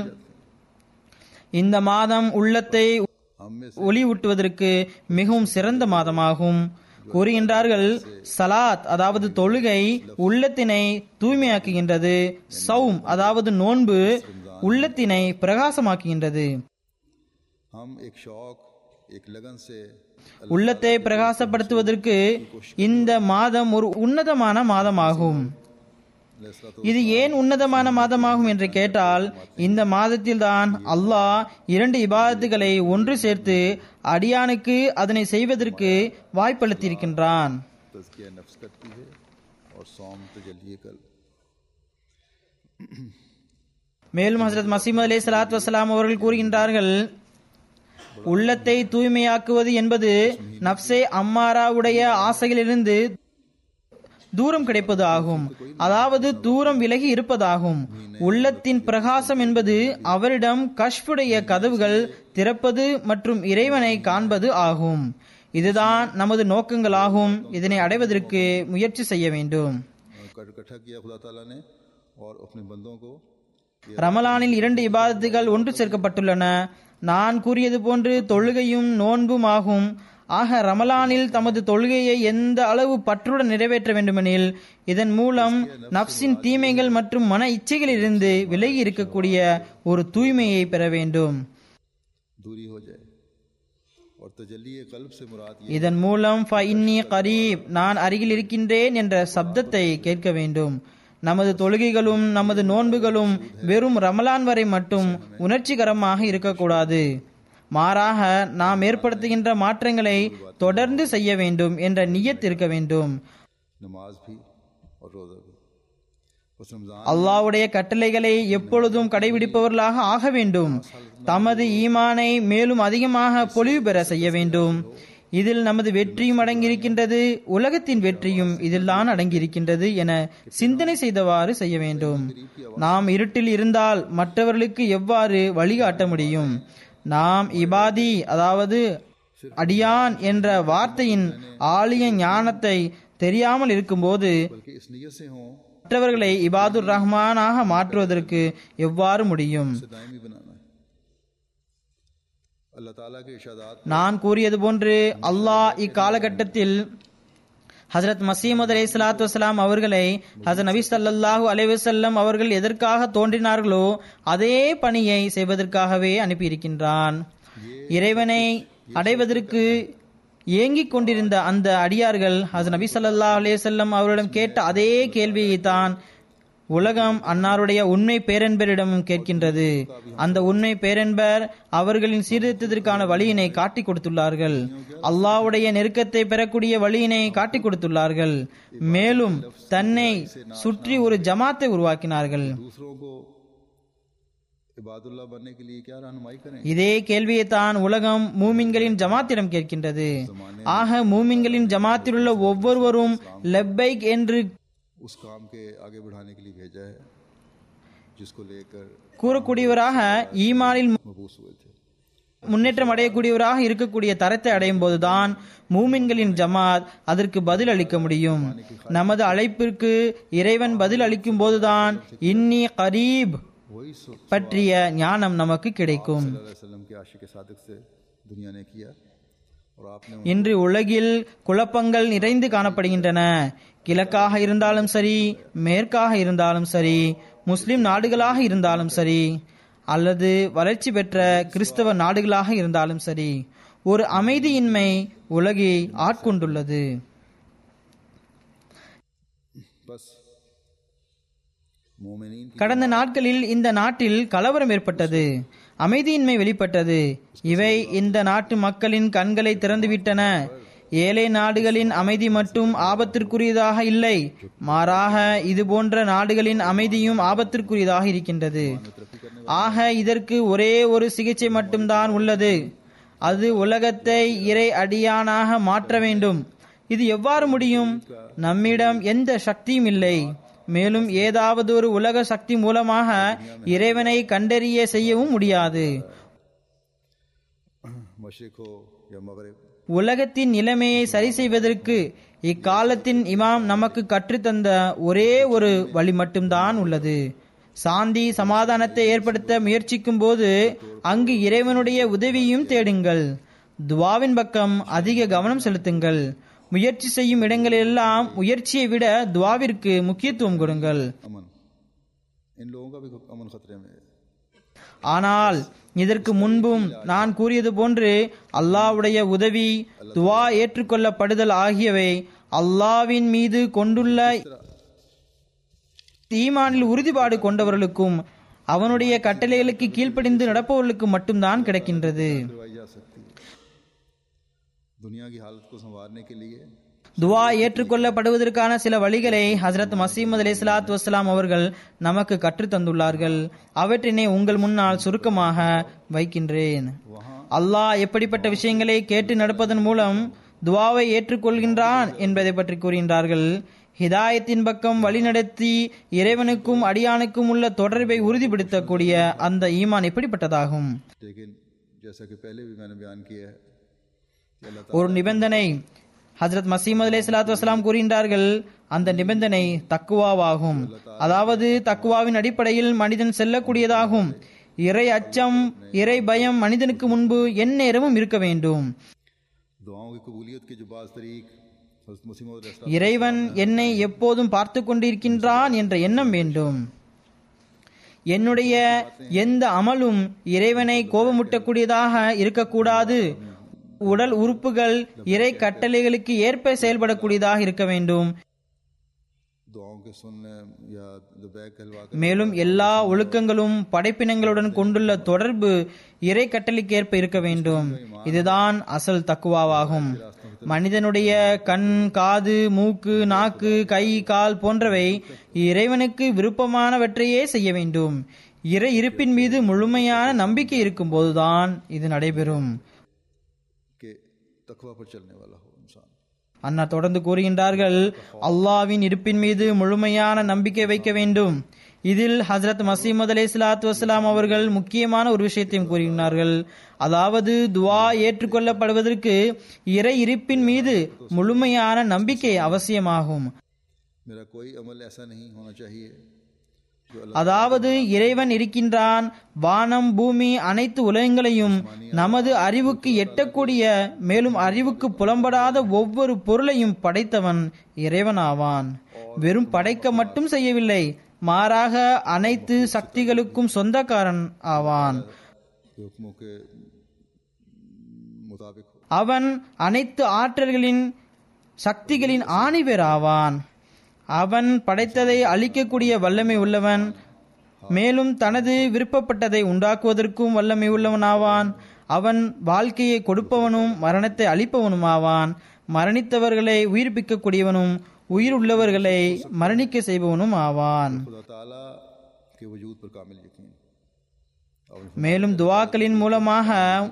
இந்த மாதம் உள்ளத்தை हम में ஒளி ஊட்டுவதற்கு மிகவும் சிறந்த மாதமாகும் கூறுகின்றார்கள் சலாத் அதாவது தொழுகை உள்ளத்தினை தூய்மையாக்குகின்றது சௌம் அதாவது நோன்பு உள்ளத்தினை பிரகாசமாக்குகின்றது हम एक शौक एक लगन से உள்ளத்தை பிரகாசப்படுத்துவதற்கு இந்த மாதம் ஒரு உன்னதமான மாதமாகும் अलैहिस्सलातु இது ஏன் உன்னதமான மாதமாகும் என்று கேட்டால் இந்த மாதத்தில்தான் அல்லாஹ் இரண்டு இபாதத்துகளை ஒன்று சேர்த்து அடியானுக்கு அதனை செய்வதற்கு வாய்ப்பளித்திருக்கின்றான் तज़किया नफ्स करती है और सौम तजल्ली कल மேலும் ஹசரத் மசீமது அலி சலாத் வசலாம் அவர்கள் கூறுகின்றார்கள் உள்ளத்தை தூய்மையாக்குவது என்பது நப்சே அம்மாராவுடைய ஆசையிலிருந்து தூரம் கிடைப்பது ஆகும் அதாவது தூரம் விலகி இருப்பதாகும் உள்ளத்தின் பிரகாசம் என்பது அவரிடம் கஷ்புடைய கதவுகள் திறப்பது மற்றும் இறைவனை காண்பது ஆகும் இதுதான் நமது நோக்கங்களாகும் இதனை அடைவதற்கு முயற்சி செய்ய வேண்டும் इकट्ठा किया खुदा ताला ने और अपने बंदों को ரமலானில் இரண்டு இபாதத்துகள் ஒன்று சேர்க்கப்பட்டுள்ளன நான் கூறியது போன்று தொழுகையும் நோன்பும் ஆகும் ஆக ரமலானில் தமது தொழுகையை எந்த அளவு பற்றுடன் நிறைவேற்ற வேண்டுமெனில் இதன் மூலம் நப்சின் தீமைகள் மற்றும் மன இச்சைகளிலிருந்து விலகி இருக்கக்கூடிய ஒரு தூய்மையை பெற வேண்டும் दूरी हो जाए और तजल्ली कल्ब से मुराद ये இதன் மூலம் "ஃப இன்னி கரீப் நான் அருகில் இருக்கின்றேன் என்ற சப்தத்தை கேட்க வேண்டும் நமது தொழுகைகளும் நமது நோன்புகளும் வெறும் ரமலான் வரை மட்டும் உணர்ச்சிகரமாக இருக்கக்கூடாது மாறாக நாம் ஏற்படுத்துகின்ற மாற்றங்களை தொடர்ந்து செய்ய வேண்டும் என்ற நியத் இருக்க வேண்டும் नमाज भी और रोज़ा भी उस रमज़ान அல்லாஹ்வுடைய கட்டளைகளை எப்பொழுதும் கடைபிடிப்பவர்களாக ஆக வேண்டும் தமது ஈமானை மேலும் அதிகமாக பொலிவு பெற செய்ய வேண்டும் இதில் நமது வெற்றியும் அடங்கியிருக்கின்றது உலகத்தின் வெற்றியும் இதில்தான் அடங்கியிருக்கின்றது என சிந்தனை செய்தவாறு செய்ய வேண்டும் நாம் இருட்டில் இருந்தால் மற்றவர்களுக்கு எவ்வாறு வழிகாட்ட முடியும் நாம் இபாதி அதாவது அடியான் என்ற வார்த்தையின் ஆழிய ஞானத்தை தெரியாமல் இருக்கும்போது बल्कि इस नीयत से हों மற்றவர்களை இபாதுர் ரஹ்மானாக மாற்றுவதற்கு எவ்வாறு முடியும் से दायमी बनाना है अल्लाह ताला के इशादात நான் கூறியது போன்று அல்லாஹ் இக்காலகட்டத்தில் ஹசரத் மசீமது அலை சலாத்து வசலாம் அவர்களை ஹசரத் நபி ஸல்லல்லாஹு அலைஹி வஸல்லம் அவர்கள் எதற்காக தோன்றினார்களோ அதே பணியை செய்வதற்காகவே அனுப்பியிருக்கின்றான் இறைவனை அடைவதற்கு ஏங்கிக் கொண்டிருந்த அந்த அடியார்கள் ஹசரத் நபி ஸல்லல்லாஹு அலைஹி வஸல்லம் அவர்களிடம் கேட்ட அதே கேள்வியை தான் உலகம் அன்னாருடைய உண்மை பேரன்பரிடமும் கேட்கின்றது அந்த உண்மை பேரன்பர் அவர்களின் சீர்திருத்தத்திற்கான வழியினை காட்டிக் கொடுத்துள்ளார்கள் அல்லாஹ்வுடைய நெருக்கத்தை பெறக்கூடிய வழியினை காட்டிக் கொடுத்துள்ளார்கள் மேலும் தன்னை சுற்றி ஒரு ஜமாத்தை உருவாக்கினார்கள் दूसरों को इबादुल्लाह बनने के लिए क्या रहनुमाई करें இதே கேள்வியை தான் உலகம் மூமின்களின் ஜமாத்திடம் கேட்கின்றது ஆக மூமின்களின் ஜமாத்தில் உள்ள ஒவ்வொருவரும் லெப்பைக் என்று उस काम के आगे बढ़ाने के लिए भेजा है जिसको लेकर கூறக்கூடியவராக ஈமானில் मबूस हुए थे முன்னேற்றம் அடையக்கூடியவராக இருக்கக்கூடிய தரத்தை அடையும் போதுதான் மூமின்களின் ஜமாத் அதற்கு பதில் அளிக்க முடியும் நமது அழைப்பிற்கு இறைவன் பதில் அளிக்கும் போதுதான் இன்னி கரீப் वही सो பற்றிய ஞானம் நமக்கு கிடைக்கும் वसल्लम के आशिक सादिक से दुनिया ने किया और आपने இன்று உலகில் குழப்பங்கள் நிறைந்து காணப்படுகின்றன கிழக்காக இருந்தாலும் சரி மேற்காக இருந்தாலும் சரி முஸ்லிம் நாடுகளாக இருந்தாலும் சரி அல்லது வளர்ச்சி பெற்ற கிறிஸ்தவ நாடுகளாக இருந்தாலும் சரி ஒரு அமைதியின்மை உலகை ஆட்கொண்டுள்ளது बस मोमिनीन की கடந்த நாட்களில் இந்த நாட்டில் கலவரம் ஏற்பட்டது அமைதியின்மை வெளிப்பட்டது இவை இந்த நாட்டு மக்களின் கண்களை திறந்துவிட்டன ஏழை நாடுகளின் அமைதி மட்டும் ஆபத்திற்குரியதாக இல்லை மாறாக இது போன்ற நாடுகளின் அமைதியும் ஆபத்திற்குரியதாக இருக்கின்றது ஆக இதற்கு ஒரே ஒரு சிகிச்சை மட்டும்தான் உள்ளது அது உலகத்தை இறை அடியானாக மாற்ற வேண்டும் இது எவ்வாறு முடியும் நம்மிடம் எந்த சக்தியும் இல்லை மேலும் ஏதாவது ஒரு உலக சக்தி மூலமாக இறைவனை கண்டறிய செய்யவும் முடியாது मशरक हो या मगरब உலகத்தின் நிலைமையை சரி செய்வதற்கு இக்காலத்தின் இமாம் நமக்கு கற்றுத்தந்த ஒரே ஒரு வழி மட்டும்தான் உள்ளது சாந்தி சமாதானத்தை ஏற்படுத்த முயற்சிக்கும் போது அங்கு இறைவனுடைய உதவியும் தேடுங்கள் துவாவின் பக்கம் அதிக கவனம் செலுத்துங்கள் முயற்சி செய்யும் இடங்களெல்லாம் முயற்சியை விட துவாவிற்கு முக்கியத்துவம் கொடுங்கள் अमन इन लोगों का भी अमन खतरे में है ஆனால் இதற்கு முன்பும் நான் கூறியது போன்று அல்லாஹ்வுடைய உதவி துவா ஏற்றுக்கொள்ளப்படுதல் ஆகியவை அல்லாவின் மீது கொண்டுள்ள ஈமானில் உறுதிப்பாடு கொண்டவர்களுக்கும் அவனுடைய கட்டளைகளுக்கு கீழ்ப்படிந்து நடப்பவர்களுக்கு மட்டும்தான் கிடைக்கின்றது करवाई जा सकती है दुनिया की हालत को संवारने के लिए துவா ஏற்றுக்கொள்ளப்படுவதற்கான சில வழிகளை ஹசரத் மசீமது அலி சலாத் வஸ்லாம் அவர்கள் நமக்கு கற்றுத் தந்துள்ளார்கள் அவற்றினை உங்கள் முன்னால் சுருக்கமாக வைக்கின்றேன் அல்லாஹ் எப்படிப்பட்ட விஷயங்களை கேட்டு நடப்பதன் மூலம் துவாவை ஏற்றுக்கொள்கின்றான் என்பதை பற்றி கூறுகின்றார்கள் ஹிதாயத்தின் பக்கம் வழிநடத்தி இறைவனுக்கும் அடியானுக்கும் உள்ள தொடர்பை உறுதிப்படுத்தக்கூடிய அந்த ஈமான் எப்படிப்பட்டதாகும் लेकिन जैसा कि पहले भी मैंने बयान किया है कि अल्लाह ஒரு நிபந்தனை ஹஜரத் மசீமது அலை சலாத்து வசலாம் கூறுகின்றார்கள் அந்த நிபந்தனை தக்குவாவாகும் அதாவது தக்குவாவின் அடிப்படையில் மனிதன் செல்லக்கூடியதாகும் இறை அச்சம் இறை பயம் மனிதனுக்கு முன்பு எந்நேரமும் இருக்க வேண்டும் दुआओं की कबूलियत के जो बाज तरीक हज़रत मसीह मौद இறைவன் என்னை எப்போதும் பார்த்து கொண்டிருக்கின்றான் என்ற எண்ணம் வேண்டும் என்னுடைய எந்த அமலும் இறைவனை கோபமூட்டக்கூடியதாக இருக்கக்கூடாது உடல் உறுப்புகள் இறை கட்டளைகளுக்கு ஏற்ப செயல்படக்கூடியதாக இருக்க வேண்டும் दुआओं के सुनने या लबैक कहलवा மேலும் எல்லா ஒழுக்கங்களும் படைப்பினங்களுடன் கொண்டுள்ள தொடர்பு இறை கட்டளைக்கு ஏற்ப இருக்க வேண்டும் இதுதான் அசல் தக்குவாவாகும் மனிதனுடைய கண் காது மூக்கு நாக்கு கை கால் போன்றவை இறைவனுக்கு விருப்பமானவற்றையே செய்ய வேண்டும் இறை இருப்பின் மீது முழுமையான நம்பிக்கை இருக்கும் போதுதான் இது நடைபெறும் के तकवा पर चलने वाला हो इंसान அண்ணா தொடர்ந்து கூறுகின்றார்கள் அல்லாவின் இருப்பின் மீது முழுமையான நம்பிக்கை வைக்க வேண்டும் இதில் ஹசரத் மசீமது அலை சலாத்து வசலாம் அவர்கள் முக்கியமான ஒரு விஷயத்தையும் கூறுகிறார்கள் அதாவது துவா ஏற்றுக்கொள்ளப்படுவதற்கு இறை இருப்பின் மீது முழுமையான நம்பிக்கை அவசியமாகும் मेरा कोई अमल ऐसा नहीं होना चाहिए அதாவது இறைவன் இருக்கின்றான் வானம் பூமி அனைத்து உலகங்களையும் நமது அறிவுக்கு எட்டக்கூடிய மேலும் அறிவுக்கு புலம்படாத ஒவ்வொரு பொருளையும் படைத்தவன் இறைவனாவான் வெறும் படைக்க மட்டும் செய்யவில்லை மாறாக அனைத்து சக்திகளுக்கும் சொந்தக்காரன் ஆவான் के हुक्मों के मुताबिक हो அவன் அனைத்து ஆற்றல்களின் சக்திகளின் ஆணிவேர் ஆவான் அவன் படைத்ததை அழிக்கக்கூடிய வல்லமை உள்ளவன் மேலும் தனது விருப்பப்பட்டதை உண்டாக்குவதற்கும் வல்லமை உள்ளவனாவான் அவன் வாழ்க்கையை கொடுப்பவனும் மரணத்தை அளிப்பவனும் ஆவான் மரணித்தவர்களை உயிர்ப்பிக்கக்கூடியவனும் உயிர் உள்ளவர்களை மரணிக்க செய்பவனும் ஆவான் खुदा ताला के वजूद पर कामिल यकीन और மேலும் துவாக்களின் மூலமாக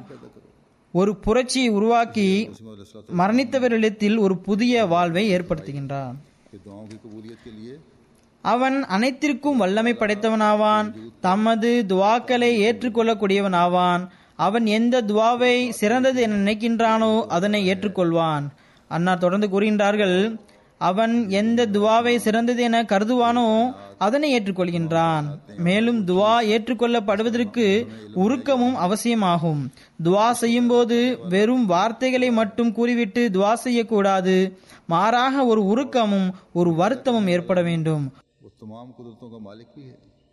ஒரு புரட்சியை உருவாக்கி மரணித்தவர்களிடத்தில் ஒரு புதிய வாழ்வை ஏற்படுத்துகின்றான் कि दुआओं की कबूलियत के लिए அவன் அனைத்திற்கும் வல்லமை படைத்தவனாவான் தமது துவாக்களை ஏற்றுக்கொள்ளக்கூடியவனாவான் அவன் எந்த துவாவை சிறந்தது என நினைக்கின்றானோ அதனை ஏற்றுக்கொள்வான் அண்ணா தொடர்ந்து கூறுகின்றார்கள் அவன் எந்த துவாவை சிறந்தது என கருதுவானோ அதனை ஏற்றுக்கொள்கின்றான் மேலும் துவா ஏற்றுக்கொள்ளப்படுவதற்கு உருக்கமும் அவசியமாகும் துவா செய்யும்போது வெறும் வார்த்தைகளை மட்டும் கூறிவிட்டு துவா செய்யக்கூடாது மாறாக ஒரு உருக்கமும் ஒரு வருத்தமும் ஏற்பட வேண்டும் वो तमाम कुदरतों का मालिक भी है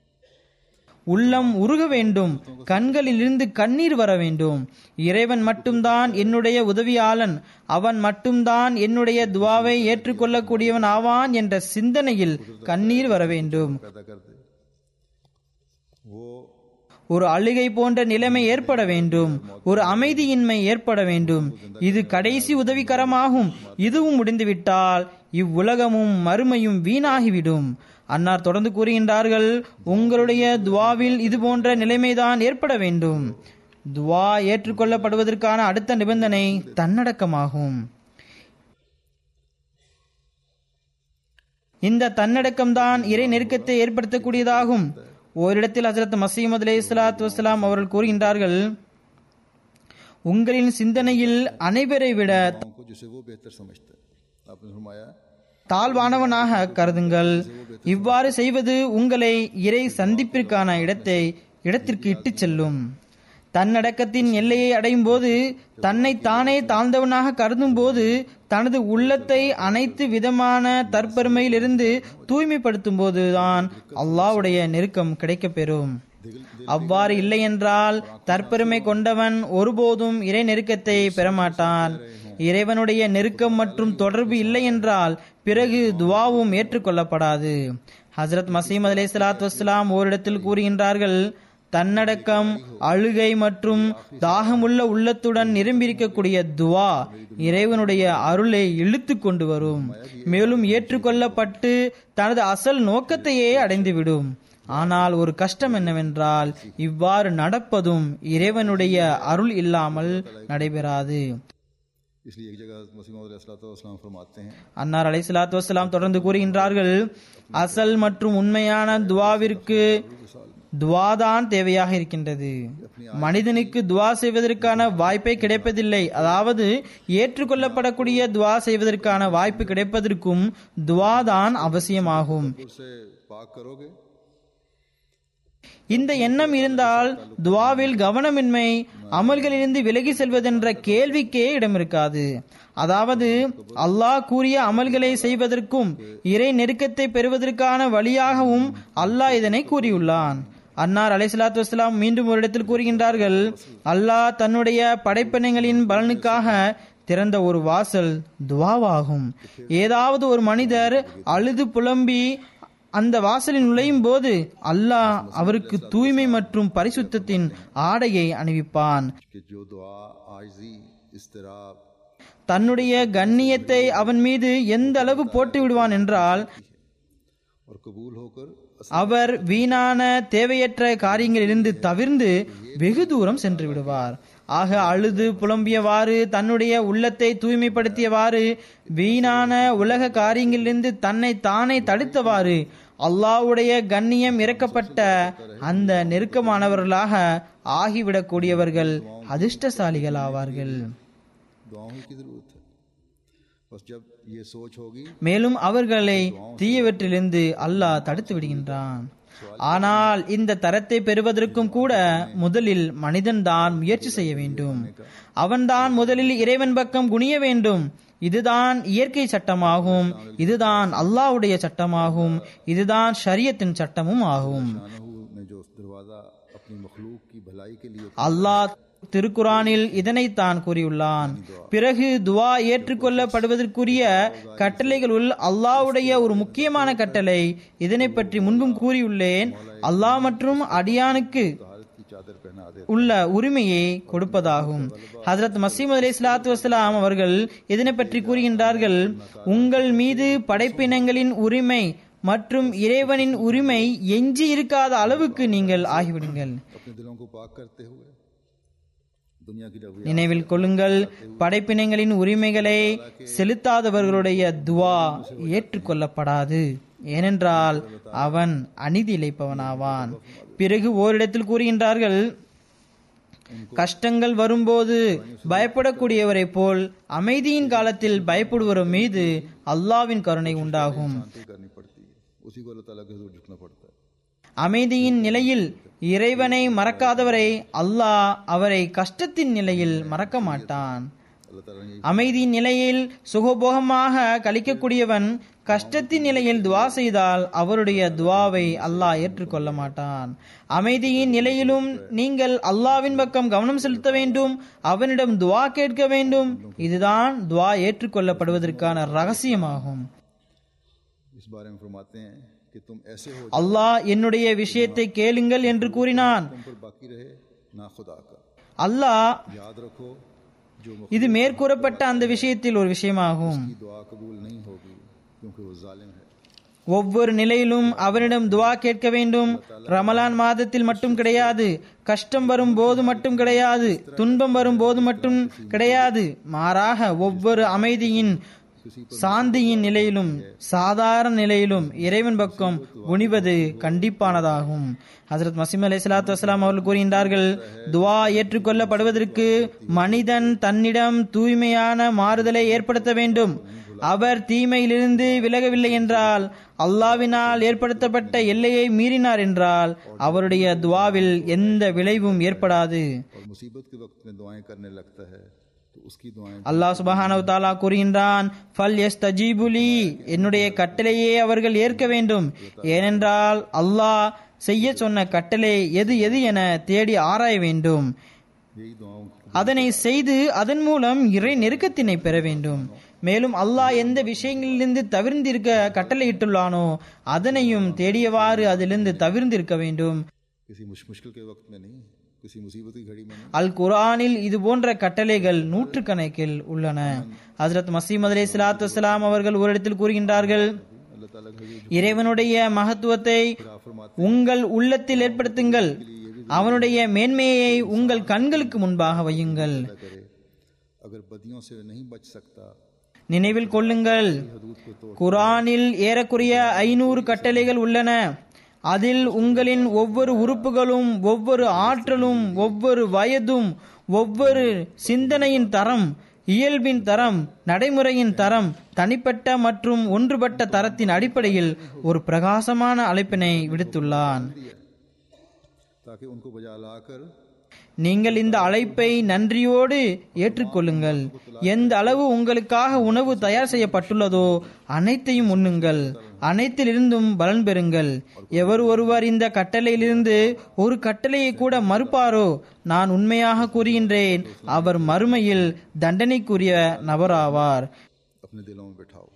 உள்ளம் உருக வேண்டும் கண்களிலிருந்து கண்ணீர் வர வேண்டும் இறைவன் மட்டும்தான் என்னுடைய உதவியாளன் அவன் மட்டும்தான் என்னுடைய துவாவை ஏற்றுக்கொள்ளக்கூடியவன் ஆவான் என்ற சிந்தனையில் கண்ணீர் வர வேண்டும் पैदा कर दे वो ஒரு அழுகை போன்ற நிலைமை ஏற்பட வேண்டும் ஒரு அமைதியின்மை ஏற்பட வேண்டும் இது கடைசி உதவிகரமாகும் இதுவும் முடிந்துவிட்டால் இவ்வுலகமும் மறுமையும் வீணாகிவிடும் அன்னார் தொடர்ந்து கூறுகின்றார்கள் உங்களுடைய துவாவில் இது போன்ற நிலைமைதான் ஏற்பட வேண்டும் துவா ஏற்றுக்கொள்ளப்படுவதற்கான அடுத்த நிபந்தனை தன்னடக்கமாகும் இந்த தன்னடக்கம்தான் இறை நெருக்கத்தை ஏற்படுத்தக்கூடியதாகும் ஓரிடத்தில் ஹசரத் மசீமது அலை சலாத்து வசலாம் அவர்கள் கூறுகின்றார்கள் உங்களின் சிந்தனையில் அனைவரை விட दुआओं को जिसे वो बेहतर समझता है आपने फरमाया தாழ்வானவனாக கருதுங்கள் இவ்வாறு செய்வது உங்களை இறை சந்திப்பிற்கான இடத்தை இடத்திற்கு இட்டுச் செல்லும் தன்னடக்கத்தின் எல்லையை அடையும் போது தன்னை தானே தாழ்ந்தவனாக கருதும் போது தனது உள்ளத்தை அனைத்து விதமான தற்பெருமையிலிருந்து தூய்மைப்படுத்தும் போதுதான் அல்லாஹ்வுடைய நெருக்கம் கிடைக்கப்பெறும் அவ்வாறு இல்லை என்றால் தற்பெருமை கொண்டவன் ஒருபோதும் இறை நெருக்கத்தை பெறமாட்டான் இறைவனுடைய நெருக்கம் மற்றும் தொடர்பு இல்லை என்றால் பிறகு துவாவும் ஏற்றுக்கொள்ளப்படாது ஹசரத் மசீம் அலை சலாத் வஸ்லாம் ஓரிடத்தில் கூறுகின்றார்கள் தன்னடக்கம் அழுகை மற்றும் தாகமுள்ள உள்ளத்துடன் நிரம்பியிருக்கக்கூடிய துவா இறைவனுடைய அருளை இழுத்து கொண்டு வரும் மேலும் ஏற்றுக்கொள்ளப்பட்டு தனது அசல் நோக்கத்தையே அடைந்துவிடும் ஆனால் ஒரு கஷ்டம் என்னவென்றால் இவ்வாறு நடப்பதும் இறைவனுடைய அருள் இல்லாமல் நடைபெறாது इसलिए एक जगह मसीम फरमाते हैं அன்னார் அலை சலாத்து வசலாம் தொடர்ந்து கூறுகின்றார்கள் அசல் மற்றும் உண்மையான துவாவிற்கு துவாதான் தேவையாக இருக்கின்றது மனிதனுக்கு துவா செய்வதற்கான வாய்ப்பே கிடைப்பதில்லை அதாவது ஏற்றுக்கொள்ளப்படக்கூடிய துவா செய்வதற்கான வாய்ப்பு கிடைப்பதற்கும் துவாதான் அவசியமாகும் उससे पाक करोगे இந்த எண்ணம் இருந்தால் துவாவில் கவனமின்மை அமல்களிலிருந்து விலகி செல்வதென்ற கேள்விக்கே இடம் இருக்காது அதாவது அல்லாஹ் கூறிய அமல்களை செய்வதற்கும் இறை நெருக்கத்தை பெறுவதற்கான வழியாகவும் அல்லாஹ் இதனை கூறியுள்ளான் அன்னார் அலைசலாத்து வஸ்லாம் மீண்டும் ஒரு இடத்தில் கூறுகின்றார்கள் அல்லாஹ் தன்னுடைய படைப்பினங்களின் பலனுக்காக திறந்த ஒரு வாசல் துவாவாகும் ஏதாவது ஒரு மனிதர் அழுது புலம்பி அந்த வாசலில் நுழையும் போது அல்லாஹ் அவருக்கு தூய்மை மற்றும் பரிசுத்தத்தின் ஆடையை அணிவிப்பான் कि जो दुआ आजी इसतराब தன்னுடைய கண்ணியத்தை அவன் மீது எந்த அளவு போட்டு விடுவான் என்றால் और कबूल होकर அவர் வீணான தேவையற்ற காரியங்களிலிருந்து தவிர்ந்து வெகு தூரம் சென்று விடுவார் ஆக அழுது புலம்பியவாறு தன்னுடைய உள்ளத்தை தூய்மைப்படுத்தியவாறு வீணான உலக காரியங்களிலிருந்து தன்னை தானே தடுத்தவாறு அல்லாஹ்வுடைய கண்ணியம் இறக்கப்பட்ட அந்த நெருக்கமானவர்களாக ஆகிவிடக்கூடியவர்கள் அதிர்ஷ்டசாலிகள் ஆவார்கள் दुआओं ही की जरूरत है बस जब ये सोच होगी மேலும் அவர்களை தீயவற்றிலிருந்து அல்லாஹ் தடுத்து விடுகின்றான் ஆனால் இந்த தரத்தை பெறுவதற்கும் கூட முதலில் மனிதன்தான் முயற்சி செய்ய வேண்டும் அவன்தான் முதலில் இறைவன் பக்கம் குனிய வேண்டும் இதுதான் இயற்கை சட்டமாகும் இதுதான் அல்லாஹ்வுடைய சட்டமாகும் இதுதான் ஷரியத்தின் சட்டமும் ஆகும் शानहू ने जो दरवाज़ा अपनी मखलूक की भलाई के लिए அல்லாஹ் திருக்குரானில் இதனைத்தான் கூறியுள்ளான் பிறகு துவா ஏற்றுக்கொள்ளப்படுவதற்குரிய கட்டளைகளுள் அல்லாஹ்வுடைய ஒரு முக்கியமான கட்டளை இதனை பற்றி முன்பும் கூறியுள்ளேன் அல்லாஹ் மற்றும் அடியானுக்கு हालत की चादर पहना दे உள்ள உரிமையை கொடுப்பதாகும் ஹஜரத் மசீம் அலி இஸ்லாத்து வஸ்லாம் அவர்கள் இதனை பற்றி கூறுகின்றார்கள் உங்கள் மீது படைப்பினங்களின் உரிமை மற்றும் இறைவனின் உரிமை எஞ்சி இருக்காத அளவுக்கு நீங்கள் ஆகிவிடுங்கள் अपने दिलों को पाक करते हुए दुनिया की रवैया நினைவில் கொள்ளுங்கள் படைப்பினங்களின் உரிமைகளை செலுத்தாதவர்களுடைய துவா ஏற்றுக்கொள்ளப்படாது ஏனென்றால் அவன் அநீதி இழைப்பவனாவான் பிறகு ஓரிடத்தில் கூறுகின்றார்கள் கஷ்டங்கள் வரும்போது பயப்படக்கூடியவரை போல் அமைதியின் காலத்தில் பயப்படுவோர் மீது அல்லாவின் கருணை உண்டாகும் शांति करनी पड़ती है उसी को अल्लाह ताला के हजूर झुकना पड़ता है அமைதியின் நிலையில் இறைவனை மறக்காதவரை அல்லாஹ் அவரை கஷ்டத்தின் நிலையில் மறக்க மாட்டான் अल्लाह ताला ने அமைதியின் நிலையில் சுகபோகமாக கழிக்கக்கூடியவன் கஷ்டத்தின் நிலையில் துவா செய்தால் அவருடைய துவாவை அல்லாஹ் ஏற்றுக்கொள்ள மாட்டான் அமைதியின் நிலையிலும் நீங்கள் அல்லாவின் பக்கம் கவனம் செலுத்த வேண்டும் அவனிடம் துவா கேட்க வேண்டும் இதுதான் துவா ஏற்றுக்கொள்ளப்படுவதற்கான ரகசியமாகும் इस बारे में फरमाते हैं कि तुम ऐसे हो அல்லாஹ் என்னுடைய விஷயத்தை கேளுங்கள் என்று கூறினான் तुम पर बाकी रहे ना खुदा का அல்லாஹ் याद रखो जो இது மேற்கூறப்பட்ட அந்த விஷயத்தில் ஒரு விஷயமாகும் की दुआ कबूल नहीं होगी क्योंकि वो जालिम है ஒவ்வொரு நிலையிலும் அவனிடம் துவா கேட்க வேண்டும் ரமலான் மாதத்தில் மட்டும் கிடையாது கஷ்டம் வரும் போது மட்டும் கிடையாது துன்பம் வரும் போது மட்டும் கிடையாது மாறாக ஒவ்வொரு அமைதியின் சாந்தியின் நிலையிலும் சாதாரண நிலையிலும் இறைவன் பக்கம் குனிவது கண்டிப்பானதாகும் ஹசரத் மசீம் அலி சலாத்து வசலாம் அவர்கள் கூறுகின்றார்கள் துவா ஏற்றுக்கொள்ளப்படுவதற்கு மனிதன் தன்னிடம் தூய்மையான மாறுதலை ஏற்படுத்த வேண்டும் அவர் தீமையிலிருந்து விலகவில்லை என்றால் அல்லாவினால் ஏற்படுத்தப்பட்ட எல்லையை மீறினார் என்றால் அவருடைய துவாவில் எந்த விளைவும் ஏற்படாது और मुसीबत के वक्त में दुआएं करने लगता है तो उसकी दुआएं அல்லாஹ் சுபஹானஹு தஆலா கூறுகின்றான் ஃபல் யஸ்தஜீபுலி என்னுடைய கட்டளையே அவர்கள் ஏற்க வேண்டும் ஏனென்றால் அல்லாஹ் செய்ய சொன்ன கட்டளை எது எது என தேடி ஆராய வேண்டும் यही दुआओं की அதனை செய்து அதன் மூலம் இறை நெருக்கத்தினை பெற வேண்டும் மேலும் அல்லாஹ் எந்த விஷயங்களிலிருந்து தவிர்ந்திருக்க கட்டளையிட்டுள்ளானோ அதனையும் தேடியவாறு அதிலிருந்து தவிர்ந்திருக்க வேண்டும் किसी मुश- मुश्किल के वक्त में नहीं किसी मुसीबत की घड़ी में नहीं அல் குர்ஆனில் இது போன்ற கட்டளைகள் நூற்றுக்கணக்கில் உள்ளன ஹஜரத் மசீம் அலி சலாத்து வசலாம் அவர்கள் ஒரு இடத்தில் கூறுகின்றார்கள் अल्लाह ताला के हजूर இறைவனுடைய மகத்துவத்தை फरमाते உங்கள் உள்ளத்தில் ஏற்படுத்துங்கள் அவனுடைய மேன்மையை உங்கள் கண்களுக்கு முன்பாக வையுங்கள் करे अगर बदियों से नहीं बच सकता நினைவில் கொள்ளுங்கள் குரானில் ஏறக்குறைய ஐநூறு கட்டளைகள் உள்ளன அதில் உங்களின் ஒவ்வொரு உறுப்புகளும் ஒவ்வொரு ஆற்றலும் ஒவ்வொரு வயதும் ஒவ்வொரு சிந்தனையின் தரம் இயல்பின் தரம் நடைமுறையின் தரம் தனிப்பட்ட மற்றும் ஒன்றுபட்ட தரத்தின் அடிப்படையில் ஒரு பிரகாசமான அழைப்பினை விடுத்துள்ளான் ताकि उनको बजा लाकर நீங்கள் இந்த அழைப்பை நன்றியோடு ஏற்றுக்கொள்ளுங்கள் எந்த அளவு உங்களுக்காக உணவு தயார் செய்யப்பட்டுள்ளதோ அனைத்தையும் உண்ணுங்கள் அனைத்திலிருந்தும் பலன் பெறுங்கள் எவர் ஒருவர் இந்த கட்டளையிலிருந்து ஒரு கட்டளையை கூட மறுப்பாரோ நான் உண்மையாக கூறுகின்றேன் அவர் மறுமையில் தண்டனைக்குரிய நபராவார் अपने दिलों में बिठाओ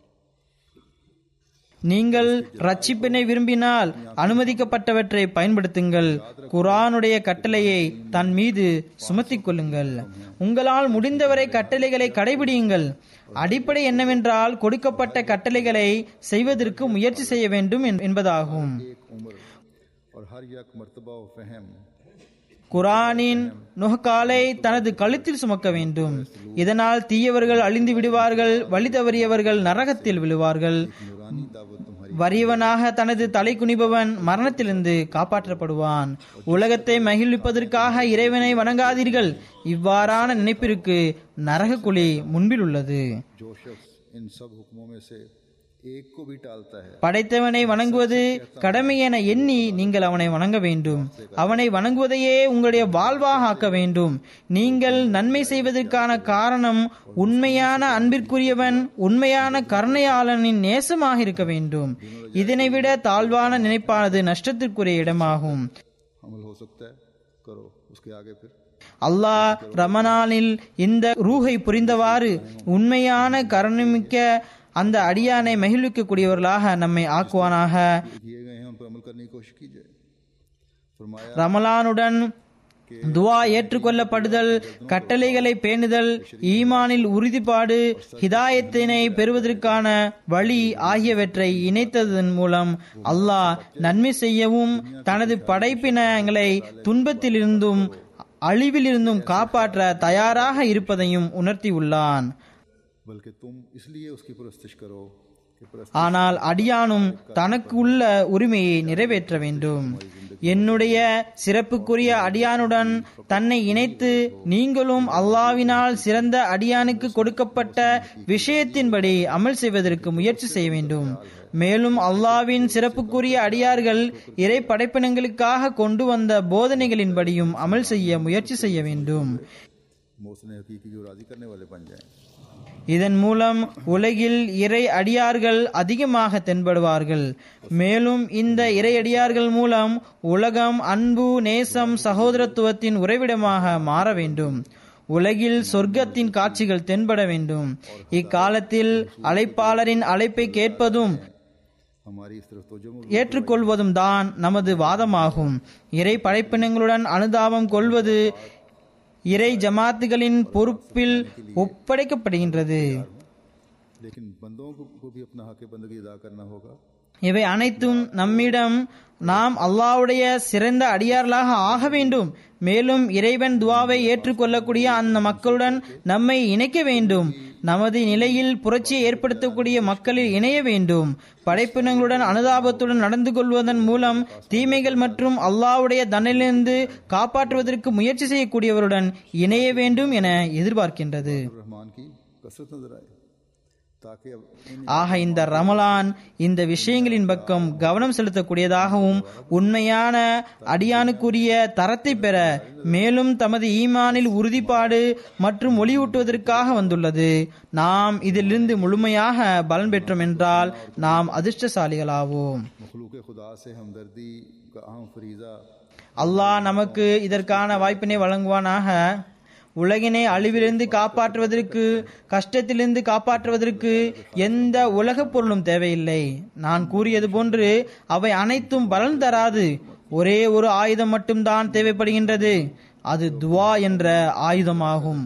நீங்கள் ரட்சிப்பினை விரும்பினால் அனுமதிக்கப்பட்டவற்றை பயன்படுத்துங்கள் குரானுடைய கட்டளையை தன் மீது சுமத்திக் கொள்ளுங்கள் உங்களால் முடிந்தவரை கட்டளைகளை கடைபிடியுங்கள் அடிப்படை என்னவென்றால் கொடுக்கப்பட்ட கட்டளைகளை செய்வதற்கு முயற்சி செய்ய வேண்டும் என்- என்பதாகும் एक उम्र और हर यक मर्तबा व फहम குரானின் நுகக்காலை தனது கழுத்தில் சுமக்க வேண்டும் இதனால் தீயவர்கள் அழிந்து விடுவார்கள் வழி தவறியவர்கள் நரகத்தில் விழுவார்கள் नूरानी दावत तुम्हारी வறியவனாக தனது தலை குனிபவன் மரணத்திலிருந்து காப்பாற்றப்படுவான் உலகத்தை மகிழ்விப்பதற்காக இறைவனை வணங்காதீர்கள் இவ்வாறான நினைப்பிற்கு நரக குழி முன்பில் உள்ளது जो शख्स इन सब हुक्मों में से एक को भी टालता है படைத்தவனை வணங்குவது கடமை என எண்ணி நீங்கள் அவனை வணங்க வேண்டும் அவனை வணங்குவதையே உங்களுடைய வாழ்வாக ஆக்க வேண்டும் நீங்கள் நன்மை செய்வதற்கான காரணம் உண்மையான அன்பிற்குரியவன் உண்மையான கருணையாளனின் நேசமாக இருக்க வேண்டும் இதனை விட தாழ்வான நினைப்பானது நஷ்டத்திற்குரிய இடமாகும் अमल हो सकता है करो उसके आगे फिर அல்லாஹ் ரமணானில் இந்த ரூஹை புரிந்தவாறு உண்மையான கருணைமிக்க அந்த அடியானை மகிழ்விக்கக்கூடியவர்களாக நம்மை ஆக்குவானாக किए गए हैं उन पर अमल करने की कोशिश कीजिए फरमाया ரமலானுடன் துவா ஏற்றுக்கொள்ளப்படுதல் கட்டளைகளை பேணுதல் ஈமானில் உறுதிப்பாடு ஹிதாயத்தினை பெறுவதற்கான வழி ஆகியவற்றை இணைத்ததன் மூலம் அல்லாஹ் நன்மை செய்யவும் தனது படைப்பினங்களை துன்பத்திலிருந்தும் அழிவிலிருந்தும் காப்பாற்ற தயாராக இருப்பதையும் உணர்த்தியுள்ளான் बल्कि तुम इसलिए उसकी परस्तिश करो कि परस्त ஆனால் அடியானும் தனக்கு உள்ள உரிமையை நிறைவேற்ற வேண்டும் என்னுடைய சிறப்புக்குரிய அடியானுடன் தன்னை இணைத்து நீங்களும் அல்லாவினால் சிறந்த அடியானுக்கு கொடுக்கப்பட்ட விஷயத்தின்படி அமல் செய்வதற்கு முயற்சி செய்ய வேண்டும் மேலும் அல்லாவின் சிறப்புக்குரிய அடியார்கள் இறை படைப்பினங்களுக்காக கொண்டு வந்த போதனைகளின்படியும் அமல் செய்ய முயற்சி செய்ய வேண்டும் मोहसिन हकीकी को राजी करने वाले बन जाएं இதன் மூலம் உலகில் இறை அடியார்கள் அதிகமாக தென்படுவார்கள் மேலும் இந்த இறை அடியார்கள் மூலம் உலகம் அன்பு நேசம் சகோதரத்துவத்தின் உறைவிடமாக மாற வேண்டும் உலகில் சொர்க்கத்தின் காட்சிகள் தென்பட வேண்டும் இக்காலத்தில் அழைப்பாளரின் அழைப்பை கேட்பதும் हमारी इस तरफ तो जम ஏற்றுக்கொள்வதும் தான் நமது வாதமாகும் இறை படைப்பினங்களுடன் அனுதாபம் கொள்வது இறை ஜமாத்துகளின் பொறுப்பில் ஒப்படைக்கப்படுகின்றது लेकिन बंदों को, को भी अपना हक बंदगी अदा करना होगा இவை அனைத்தும் நம்மிடம் நாம் அல்லாஹ்வுடைய சிறந்த அடியார்களாக ஆக வேண்டும் மேலும் இறைவன் துவாவை ஏற்றுக்கொள்ளக்கூடிய அந்த மக்களுடன் நம்மை இணைக்க வேண்டும் நமது நிலையில் புரட்சியை ஏற்படுத்தக்கூடிய மக்களில் இணைய வேண்டும் படைப்பினங்களுடன் அனுதாபத்துடன் நடந்து கொள்வதன் மூலம் தீமைகள் மற்றும் அல்லாஹ்வுடைய தண்டனையிலிருந்து காப்பாற்றுவதற்கு முயற்சி செய்யக்கூடியவருடன் இணைய வேண்டும் என எதிர்பார்க்கின்றது रहमान की कसरत नजर आए ताकि अब इन ஆக இந்த ரமலான் இந்த விஷயங்களின் பக்கம் கவனம் செலுத்தக்கூடியதாகவும் உண்மையான அடியானுக்குரிய தரத்தை பெற மேலும் தமது ஈமானில் உறுதிப்பாடு மற்றும் ஒளியூட்டுவதற்காக வந்துள்ளது நாம் இதிலிருந்து முழுமையாக பலன் பெற்றோம் என்றால் நாம் அதிர்ஷ்டசாலிகளாவோம் मखलूक खुदा से हमदर्दी का अहम फरीज़ा அல்லாஹ் நமக்கு இதற்கான வாய்ப்பினை வழங்குவானாக உலகினை அழிவிலிருந்து காப்பாற்றுவதற்கு கஷ்டத்திலிருந்து காப்பாற்றுவதற்கு எந்த உலகப் பொருளும் தேவையில்லை நான் கூறியது போன்று அவை அனைத்தும் பலன் தராது ஒரே ஒரு ஆயுதம் மட்டும்தான் தேவைப்படுகின்றது அது துவா என்ற ஆயுதமாகும்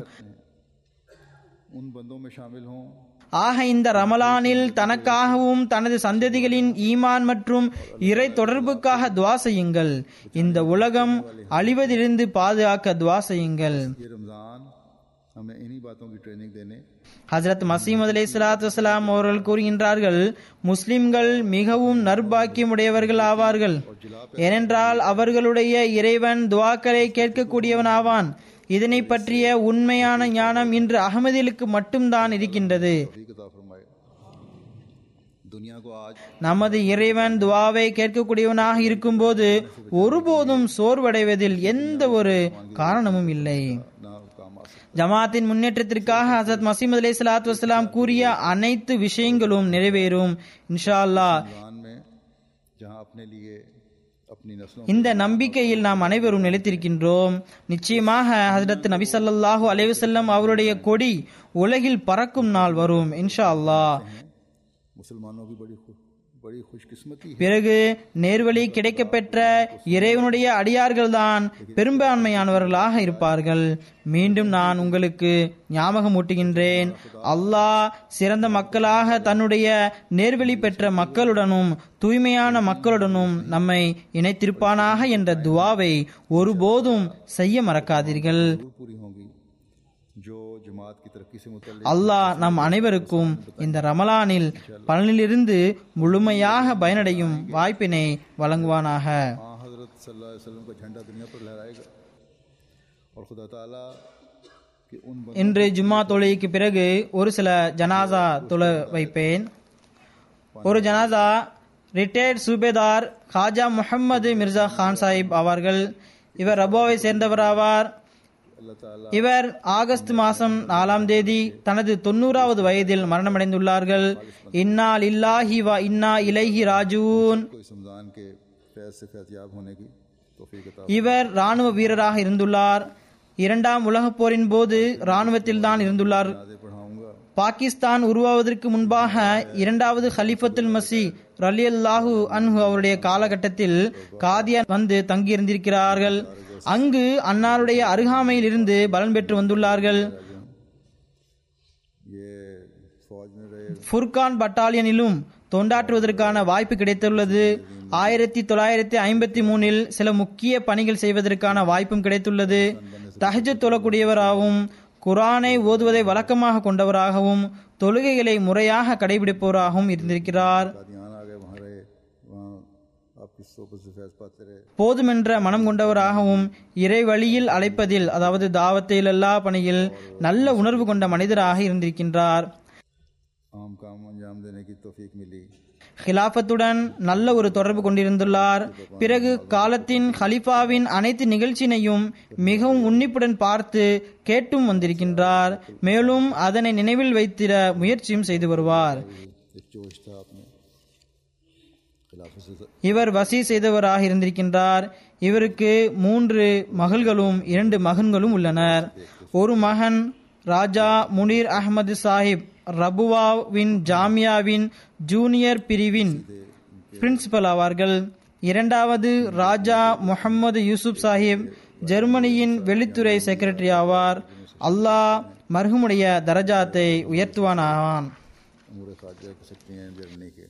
उन बंदों में शामिल हों ஆக இந்த ரமலானில் தனக்காகவும் தனது சந்ததிகளின் ஈமான் மற்றும் இறை தொடர்புக்காக துவா செய்யுங்கள் இந்த உலகம் அழிவதிலிருந்து பாதுகாக்க துவா செய்யுங்கள் ये रमज़ान हमें इन्हीं बातों की ट्रेनिंग देने ஹஜரத் மசீமது அலை சலாத்து வசலாம் அவர்கள் கூறுகின்றார்கள் முஸ்லிம்கள் மிகவும் நற்பாக்கியமுடையவர்கள் ஆவார்கள் ஏனென்றால் அவர்களுடைய இறைவன் துவாக்களை கேட்கக்கூடியவன் ஆவான் இதனை பற்றிய உண்மையான ஞானம் இன்று அகமதிகளுக்கு மட்டும்தான் இருக்கின்றது भी कता फरमाए दुनिया को आज நமது இறைவன் துவாவை கேட்கக்கூடியவனாக இருக்கும்போது ஒருபோதும் சோர்வடைவதில் எந்த ஒரு காரணமும் இல்லை ना काम आ सकता ஜமாத்தின் முன்னேற்றத்திற்காக ஹசரத் மசீமது அலை சலாத்து வசலாம் கூறிய அனைத்து விஷயங்களும் நிறைவேறும் இன்ஷா அல்லாஹ் रमज़ान में जहाँ अपने लिए अपनी नस्लों இந்த நம்பிக்கையில் நாம் அனைவரும் நிலைத்திருக்கின்றோம் நிச்சயமாக ஹசரத் நபி ஸல்லல்லாஹு அலைஹி வஸல்லம் அவருடைய கொடி உலகில் பறக்கும் நாள் வரும் இன்ஷா அல்லாஹ் मुसलमानों की बड़ी खु- बड़ी खुशकिस्मती है பிறகு நேர்வழி கிடைக்கப்பெற்ற இறைவனுடைய அடியார்கள்தான் பெரும்பான்மையானவர்களாக இருப்பார்கள் மீண்டும் நான் உங்களுக்கு ஞாபகம் ஊட்டுகின்றேன் அல்லாஹ் சிறந்த மக்களாக தன்னுடைய நேர்வழி பெற்ற மக்களுடனும் தூய்மையான மக்களுடனும் நம்மை இணைத்திருப்பானாக என்ற துவாவை ஒருபோதும் செய்ய மறக்காதீர்கள் जरूर पूरी होंगी जो जमात की तरक्की से मुतल அல்லாஹ் நம் அனைவருக்கும் இந்த ரமலானில் பலனிலிருந்து முழுமையாக பயனடையும் வாய்ப்பினை வழங்குவானாக हाँ हजरत सल्लल्लाहु अलैहि वसल्लम का झंडा दुनिया पर लहराएगा और खुदा ताला कि उन இன்று ஜும்மா தொழுகைக்கு பிறகு ஒரு சில ஜனாசா தொழ வைப்பேன் ஒரு ஜனாதா ரிட்டையர்ட் சூபேதார் ஹாஜா முஹம்மது மிர்சா கான் சாஹிப் ஆவார்கள் இவர் ரபோவை சேர்ந்தவராவார் இவர் ஆகஸ்ட் மாதம் நாலாம் தேதி தனது தொண்ணூறாவது வயதில் மரணமடைந்துள்ளார்கள் இன்னா லில்லாஹி வ இன்னா இலைஹி ராஜூன் को इस रमज़ान के फैज़ से फैज़याब होने की तोफ़ी अता இவர் ராணுவ வீரராக இருந்துள்ளார் இரண்டாம் உலகப் போரின் போது ராணுவத்தில்தான் இருந்துள்ளார் फरमाते पढ़ाऊँगा பாகிஸ்தான் உருவாவதற்கு முன்பாக இரண்டாவது ஹலிஃபத்துல் மசி ரலியல்லாஹு அன்ஹு அவருடைய காலகட்டத்தில் காதியான் வந்து தங்கியிருந்திருக்கிறார்கள் அங்கு அன்னாருடைய அருகாமையில் இருந்து பலன் பெற்று வந்துள்ளார்கள் ये फ़ौज में रहे ஃபுர்கான் பட்டாலியனிலும் தொண்டாற்றுவதற்கான வாய்ப்பு கிடைத்துள்ளது ஆயிரத்தி தொள்ளாயிரத்தி ஐம்பத்தி மூணில் சில முக்கிய பணிகள் செய்வதற்கான வாய்ப்பும் கிடைத்துள்ளது தஹஜ் தொழக்கூடியவராகவும் குரானை ஓதுவதை வழக்கமாக கொண்டவராகவும் தொழுகைகளை முறையாக கடைபிடிப்பவராகவும் இருந்திருக்கிறார் कादियान आ गए वहाँ रहे वहाँ आपकी सोबत से फैज़ पाते रहे போதுமென்ற மனம் கொண்டவராகவும் இறை வழியில் அழைப்பதில் அதாவது தாவத்தில் எல்லா பணியில் நல்ல உணர்வு கொண்ட மனிதராக இருந்திருக்கின்றார் आम काम अंजाम देने की तोफ़ीक मिली ஹிலாஃபத்துடன் நல்ல ஒரு தொடர்பு கொண்டிருந்துள்ளார் பிறகு காலத்தின் ஹலிஃபாவின் அனைத்து நிகழ்ச்சியினையும் மிகவும் உன்னிப்புடன் பார்த்து கேட்டும் வந்திருக்கின்றார் மேலும் அதனை நினைவில் வைத்திட முயற்சியும் செய்து வருவார் एक जोश था आपने खिलाफ से இவர் வசி செய்தவராக இருந்திருக்கின்றார் இவருக்கு மூன்று மகள்களும் இரண்டு மகன்களும் உள்ளனர் ஒரு மகன் ராஜா முனீர் அகமது சாஹிப் ரபுவாவின் ஜாமியாவின் ஜூனியர் பிரிவின் பிரின்சிபல் ஆவார்கள் இரண்டாவது ராஜா முகமது யூசுப் சாஹிப் ஜெர்மனியின் வெளித்துறை செக்ரட்டரி ஆவார் அல்லாஹ் மர்ஹுமுடைய தரஜாத்தை உயர்த்துவானாவான் अमूर खारजा के सकते हैं जर्मनी के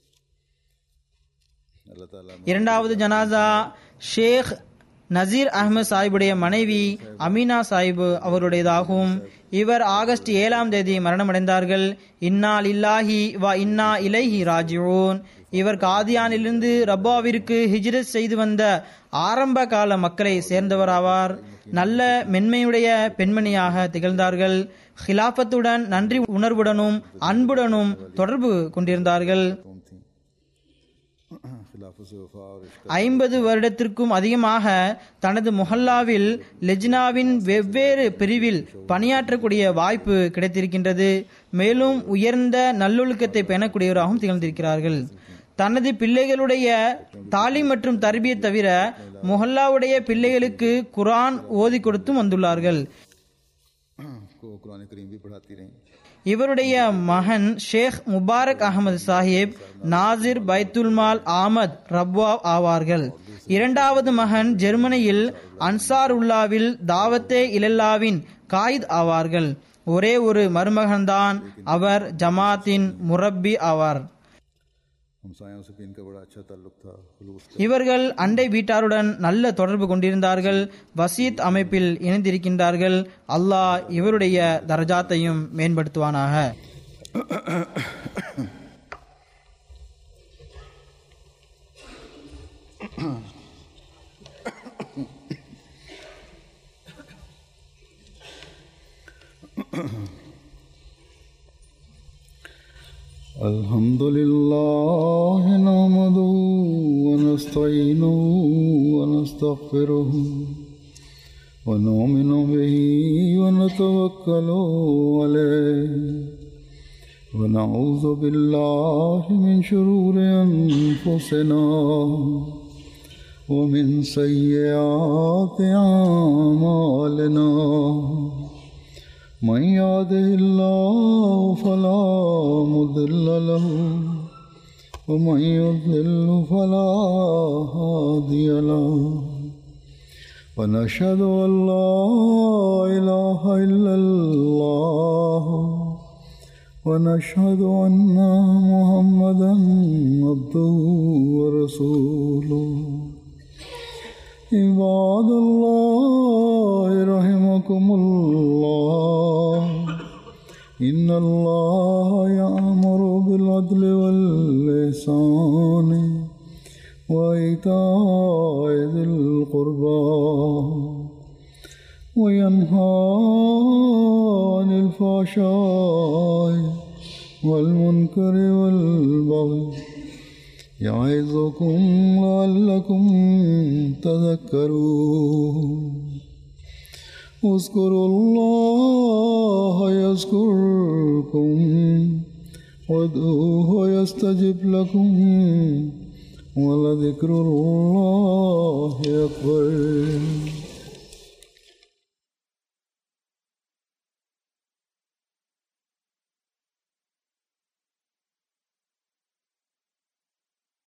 अल्लाह ताला இரண்டாவது ஜனாசா ஷேக் நசீர் அஹ்மத் சாஹிபுடைய மனைவி அமீனா சாஹிப் அவருடையதாகும் இவர் ஆகஸ்ட் ஏழாம் தேதி மரணமடைந்தார்கள் இன்னா லில்லாஹி வ இன்னா இலைஹி ராஜிஊன் இவர் காதியானிலிருந்து ரப்பாவிற்கு ஹிஜ்ரத் செய்து வந்த ஆரம்ப கால மக்களை சேர்ந்தவராவார் நல்ல மென்மையுடைய பெண்மணியாக திகழ்ந்தார்கள் ஹிலாஃபத்துடன் நன்றி உணர்வுடனும் அன்புடனும் தொடர்பு கொண்டிருந்தார்கள் कौन थी खिलाफ से वफा और इश्क ஐம்பது வருடத்திற்கும் அதிகமாக தனது முஹல்லாவில் லெஜ்னாவின் வெவ்வேறு பிரிவில் பணியாற்றக்கூடிய வாய்ப்பு கிடைத்திருக்கின்றது மேலும் உயர்ந்த நல்லொழுக்கத்தை பேணக்கூடியவராகவும் திகழ்ந்திருக்கிறார்கள் தனது பிள்ளைகளுடைய தாலீம் மற்றும் தர்பியை தவிர முஹல்லாவுடைய பிள்ளைகளுக்கு குர்ஆன் ஓதி கொடுத்தும் வந்துள்ளார்கள் को कुरान करीम भी पढ़ाती रहीं இவருடைய மகன் ஷேக் முபாரக் அகமது சாஹிப் நாசிர் பைத்துல்மால் ஆமத் ரப்வா ஆவார்கள் இரண்டாவது மகன் ஜெர்மனியில் அன்சார் உல்லாவில் தாவத்தே இலல்லாவின் காயித் ஆவார்கள் ஒரே ஒரு மருமகன்தான் அவர் ஜமாத்தின் முரப்பி ஆவார் हमसायों से भी इनका बड़ा अच्छा ताल्लुक था खलूस இவர்கள் அண்டை வீட்டாருடன் நல்ல தொடர்பு கொண்டிருந்தார்கள் வசீத் அமைப்பில் இணைந்திருக்கின்றார்கள் அல்லாஹ் இவருடைய தரஜாத்தையும் மேம்படுத்துவானாக الحمد لله نحمده ونستعينه ونستغفره ونؤمن به ونتوكل عليه ونعوذ بالله من شرور أنفسنا ومن سيئات أعمالنا من يهده الله فلا مضل له ومن يضلل فلا هادي له ونشهد أن لا إله إلا الله ونشهد أن محمدا عبده ورسوله عباد الله رحمكم الله إن الله يأمر بالعدل واللسان وإيتاء ذي القربى وينهى عن الفحشاء والمنكر والبغي يعظكم لعلكم تذكرون اذكروا الله يذكركم وادعوه يستجب لكم ولذكر الله أكبر